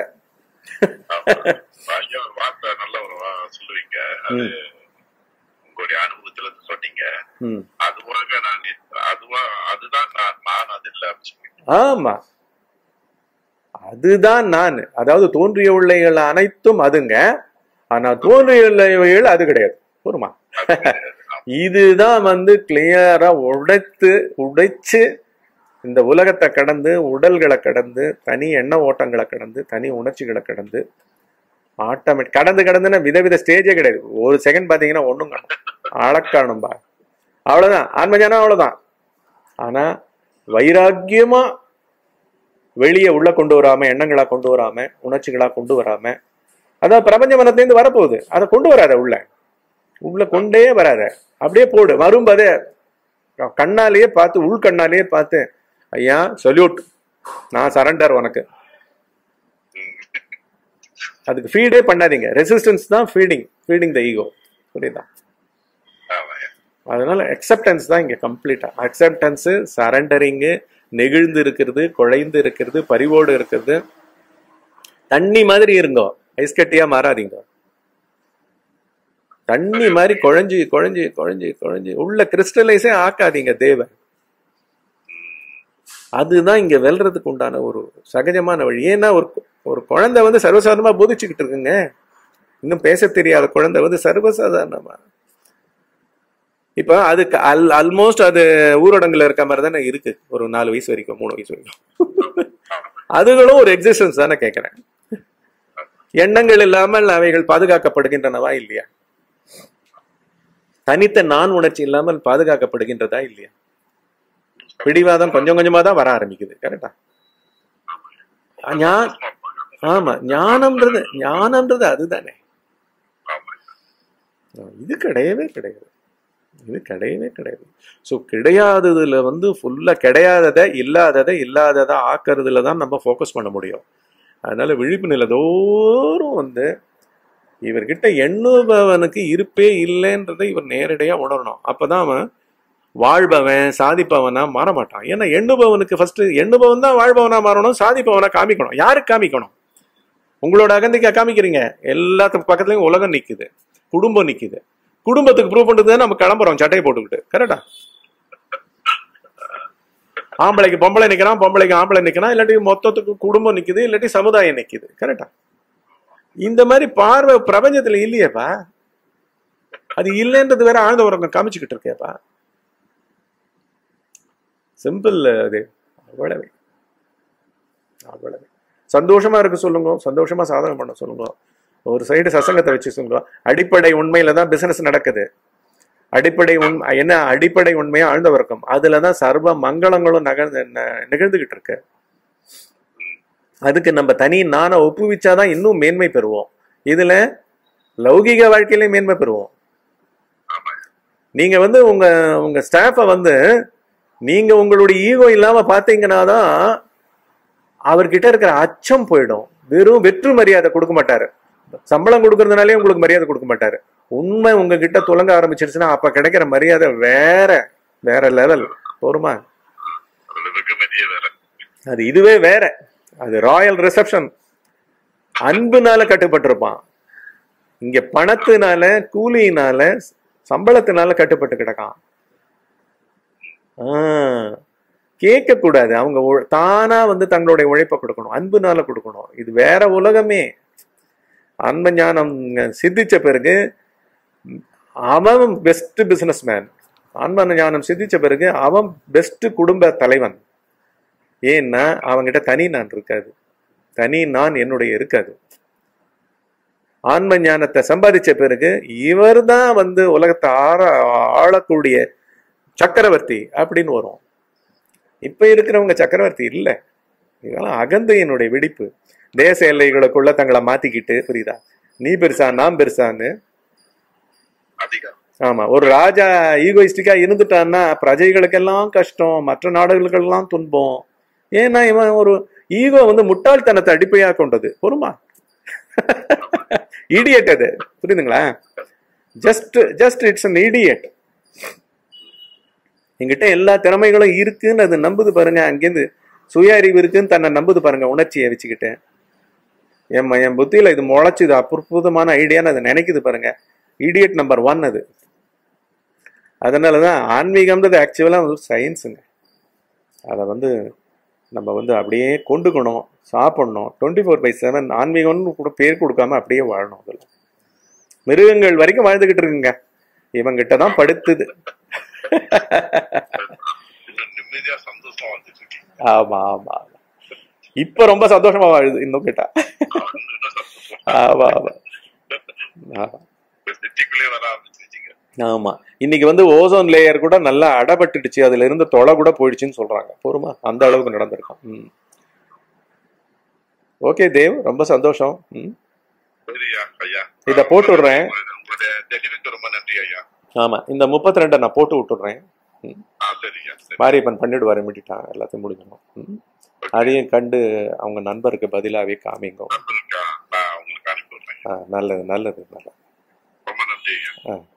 ஐயா ஒரு வார்த்தை நல்ல ஒரு வா- சொல்லுவீங்க அது உங்களுடைய அனுபவத்துல இருந்து சொன்னீங்க ம் அதுவாக நான் இ- அதுவா அதுதான் நான் நான் அது இல்ல அப்படின்னு சொல்லி ஆமா அதுதான் நான் அதாவது தோன்றிய உள்ளைகள் அனைத்தும் அதுங்க ஆனா தோன்றிய உள்ளவைகள் அது கிடையாது போருமா இதுதான் வந்து கிளியரா உடைத்து உடைச்சு இந்த உலகத்தை கடந்து உடல்களை கடந்து தனி எண்ண ஓட்டங்களை கடந்து தனி உணர்ச்சிகளை கடந்து ஆட்டோமேட்டிக் கடந்து கடந்துன்னா விதவித ஸ்டேஜே கிடையாது ஒரு செகண்ட் பாத்தீங்கன்னா ஒண்ணும் காணும் அளக்காணும்பா அவ்வளவுதான் ஆன்மஜானம் அவ்வளவுதான் ஆனா வைராக்கியமா வெளியே உள்ள கொண்டு வராம எண்ணங்களா கொண்டு வராம உணர்ச்சிகளா கொண்டு வராம அதான் பிரபஞ்ச மனத்திலேருந்து வரப்போகுது அதை கொண்டு வராத உள்ள உள்ள கொண்டே வராத அப்படியே போடு வரும்போதே கண்ணாலேயே பார்த்து உள் கண்ணாலேயே பார்த்து ஐயா சொல்யூட் நான் சரண்டர் உனக்கு அதுக்கு ஃபீடே பண்ணாதீங்க ரெசிஸ்டன்ஸ் தான் ஃபீடிங் ஃபீடிங் த ஈகோ புரியுதா ஆமாய்யா. அதனால அக்செப்டன்ஸ் தான் இங்க கம்ப்ளீட்டா அக்செப்டன்ஸ் சரண்டரிங்கு நெகிழ்ந்து இருக்கிறது குழைந்து இருக்கிறது பரிவோடு இருக்கிறது தண்ணி மாதிரி இருங்கோ ஐஸ் கட்டியா மாறாதீங்க தண்ணி மாதிரி குழஞ்சி குழஞ்சி குழஞ்சி குழஞ்சி உள்ள கிறிஸ்டலைஸே ஆக்காதீங்க தேவன் அதுதான் இங்க வெல்றதுக்கு உண்டான ஒரு சகஜமான வழி ஏன்னா ஒரு ஒரு குழந்தை வந்து சர்வசாதாரணமா போதிச்சுக்கிட்டு இருக்குங்க இன்னும் பேச தெரியாத குழந்தை வந்து சர்வசாதாரணமா இப்ப அதுக்கு அல் ஆல்மோஸ்ட் அது ஊரடங்குல இருக்க மாதிரி தானே இருக்கு ஒரு நாலு வயசு வரைக்கும் மூணு வயசு வரைக்கும் அதுகளும் ஒரு எக்ஸிஸ்டன்ஸ் தானே கேட்கிறேன் எண்ணங்கள் இல்லாமல் அவைகள் பாதுகாக்கப்படுகின்றனவா இல்லையா தனித்த நான் உணர்ச்சி இல்லாமல் பாதுகாக்கப்படுகின்றதா இல்லையா பிடிவாதம் கொஞ்சம் கொஞ்சமா தான் வர ஆரம்பிக்குது கரெக்டா ஞா- ஆமா ஞானம்ன்றது ஞானம்ன்றது அதுதானே ஆமாய்யா. இது கிடையவே கிடையாது இது கிடையவே கிடையாது ஸோ கிடையாததுல வந்து ஃபுல்லா கிடையாததை இல்லாததை இல்லாததை ஆக்கிறதுல தான் நம்ம ஃபோக்கஸ் பண்ண முடியும் அதனால விழிப்பு நிலை தோறும் வந்து இவர்கிட்ட எண்ணுபவனுக்கு இருப்பே இல்லைன்றதை இவர் நேரடியா உணரணும் அப்பதான் அவன் வாழ்பவன் சாதிப்பவனா மாற மாட்டான் ஏன்னா எண்ணுபவனுக்கு ஃபர்ஸ்ட் எண்ணுபவன் தான் வாழ்பவனா மாறணும் சாதிப்பவனா காமிக்கணும் யாருக்கு காமிக்கணும் உங்களோட அகந்திக்கா காமிக்கிறீங்க எல்லாத்துக்கு பக்கத்துலயும் உலகம் நிக்குது குடும்பம் நிக்குது குடும்பத்துக்கு ப்ரூவ் பண்றது நம்ம கிளம்புறோம் சட்டையை போட்டுக்கிட்டு கரெக்டா ஆம்பளைக்கு பொம்பளை நிக்கிறான் பொம்பளைக்கு ஆம்பளை நிக்கிறான் இல்லாட்டி மொத்தத்துக்கு குடும்பம் நிக்குது இல்லாட்டி சமுதாயம் நிக்குது கரெக்டா இந்த மாதிரி பார்வை பிரபஞ்சத்துல இல்லையேப்பா அது இல்லைன்றது வேற ஆழ்ந்த உறக்கம் காமிச்சுக்கிட்டு இருக்கேப்பா சிம்பிள் அது அவ்வளவே அவ்வளவே சந்தோஷமா இருக்க சொல்லுங்க சந்தோஷமா சாதகம் பண்ண சொல்லுங்க ஒரு சைடு சசங்கத்தை வச்சு சொல்லுங்க அடிப்படை உண்மையில தான் பிசினஸ் நடக்குது அடிப்படை உண்மை என்ன அடிப்படை உண்மையா ஆழ்ந்த வர்க்கம் அதுலதான் சர்வ மங்களங்களும் நகர்ந்து ந- நிகழ்ந்துகிட்டு இருக்கு அதுக்கு நம்ம தனி நானை ஒப்புவிச்சாதான் இன்னும் மேன்மை பெறுவோம் இதுல லௌகிக வாழ்க்கையில மேன்மை பெறுவோம் ஆமாய்யா. நீங்க வந்து உங்க உங்க ஸ்டாஃபை வந்து நீங்க உங்களுடைய ஈகோ இல்லாம பாத்தீங்கன்னா தான் அவர்கிட்ட இருக்கிற அச்சம் போயிடும் வெறும் வெற்று மரியாதை கொடுக்க மாட்டாரு சம்பளம் கொடுக்கறதுனாலே உங்களுக்கு மரியாதை கொடுக்க மாட்டாரு உண்மை உங்ககிட்ட துலங்க ஆரம்பிச்சிருச்சுன்னா அப்ப கிடைக்கிற மரியாதை வேற வேற லெவல் போருமா அதுல வெகுமதியே வேற அது இதுவே வேற அது ராயல் ரிசப்ஷன் அன்புனால கட்டுப்பட்டிருப்பான் இங்க பணத்தினால கூலியினால சம்பளத்தினால கட்டுப்பட்டு கிடக்கான் ஆ, கேட்கக்கூடாது அவங்க உழ- தானா வந்து தங்களுடைய உழைப்பை கொடுக்கணும் அன்புனால கொடுக்கணும் இது வேற உலகமே அன்ப ஞானம் சித்திச்ச பிறகு அவன் பெஸ்ட் பிசினஸ் மேன் ஆன்ம ஞானம் சித்திச்ச பிறகு அவன் பெஸ்ட் குடும்ப தலைவன் ஏன்னா அவன்கிட்ட தனி நான் இருக்காது தனி நான் என்னுடைய இருக்காது ஆன்ம ஞானத்தை சம்பாதிச்ச பிறகு இவர்தான் வந்து உலகத்தை ஆற ஆளக்கூடிய சக்கரவர்த்தி அப்படின்னு வரும் இப்ப இருக்கிறவங்க சக்கரவர்த்தி இல்லை இதெல்லாம் அகந்தையினுடைய வெடிப்பு தேச எல்லைகளுக்குள்ள தங்களை மாத்திக்கிட்டு புரியுதா நீ பெருசா நான் பெருசான்னு அதிகம் ஆமா ஒரு ராஜா ஈகோயிஸ்டிக்கா இருந்துட்டான்னா பிரஜைகளுக்கெல்லாம் கஷ்டம் மற்ற நாடுகளுக்கெல்லாம் துன்பம் ஏன்னா இவன் ஒரு ஈகோ வந்து முட்டாள்தனத்தை அடிப்படையா கொண்டது பொறுமா இடியட் அது புரியுதுங்களா just just it's an idiot என்கிட்ட எல்லா திறமைகளும் இருக்குன்னு அது நம்புது பாருங்க அங்கேருந்து சுய அறிவு இருக்குன்னு தன்னை நம்புது பாருங்க உணர்ச்சியை வச்சுக்கிட்டு என் ம- என் புத்தியில இது முளைச்சுது அற்புதமான ஐடியான்னு அதை நினைக்குது பாருங்க இடியட் நம்பர் ஒன் அது அதனாலதான் ஆன்மீகம்ன்றது ஆக்சுவலா ஒரு சயின்ஸுங்க அதை வந்து நம்ம வந்து அப்படியே கொண்டுக்கணும் சாப்பிடணும் டுவெண்ட்டி ஃபோர் பை செவன் ஆன்மீகம்னு கூட பேர் கொடுக்காம அப்படியே வாழணும் அதில் மிருகங்கள் வரைக்கும் வாழ்ந்துகிட்டு இருக்குங்க இவங்கிட்ட தான் படுத்துது இன்னும் நிம்மதியா சந்தோஷமா வந்துட்டு இருக்கீங்க ஆமா ஆமா ஆமா இப்ப ரொம்ப சந்தோஷமா வாழுது இன்னும் கேட்டா இன்னும் இன்னும் சந்தோஷம் ஆமா ஆமா ஆமா. நெட்டிக்குள்ளே வர ஆரம்பிச்சிருச்சீங்க ஆமா இன்னைக்கு வந்து ஓசோன் லேயர் கூட நல்லா அடபட்டுடுச்சு அதுல இருந்து தொலை கூட போயிடுச்சுன்னு சொல்றாங்க போருமா அந்த அளவுக்கு நடந்திருக்கும் ம் ஓகே தேவ் ரொம்ப சந்தோஷம் ம் சரியா ஐயா இத போட்டு விடுறேன். உங்களுடைய தெளிவுக்கு ரொம்ப நன்றி ஐயா ஆமா இந்த முப்பத்தி ரெண்டை நான் போட்டு விட்டுடுறேன் ம். ஆ சரியா சரி மாரியப்பன் பண்ணிடுவார் இமிடிட்டா எல்லாத்தையும் முடிக்கணும் ம். அதையும் கண்டு அவங்க நண்பருக்கு பதிலாவே காமிங்க நண்பருக்கா நான் உங்களுக்கு அனுப்பி விடுறேன் ஆ, நல்லது நல்லது நல்லது ரொம்ப நன்றி ஐயா ஆ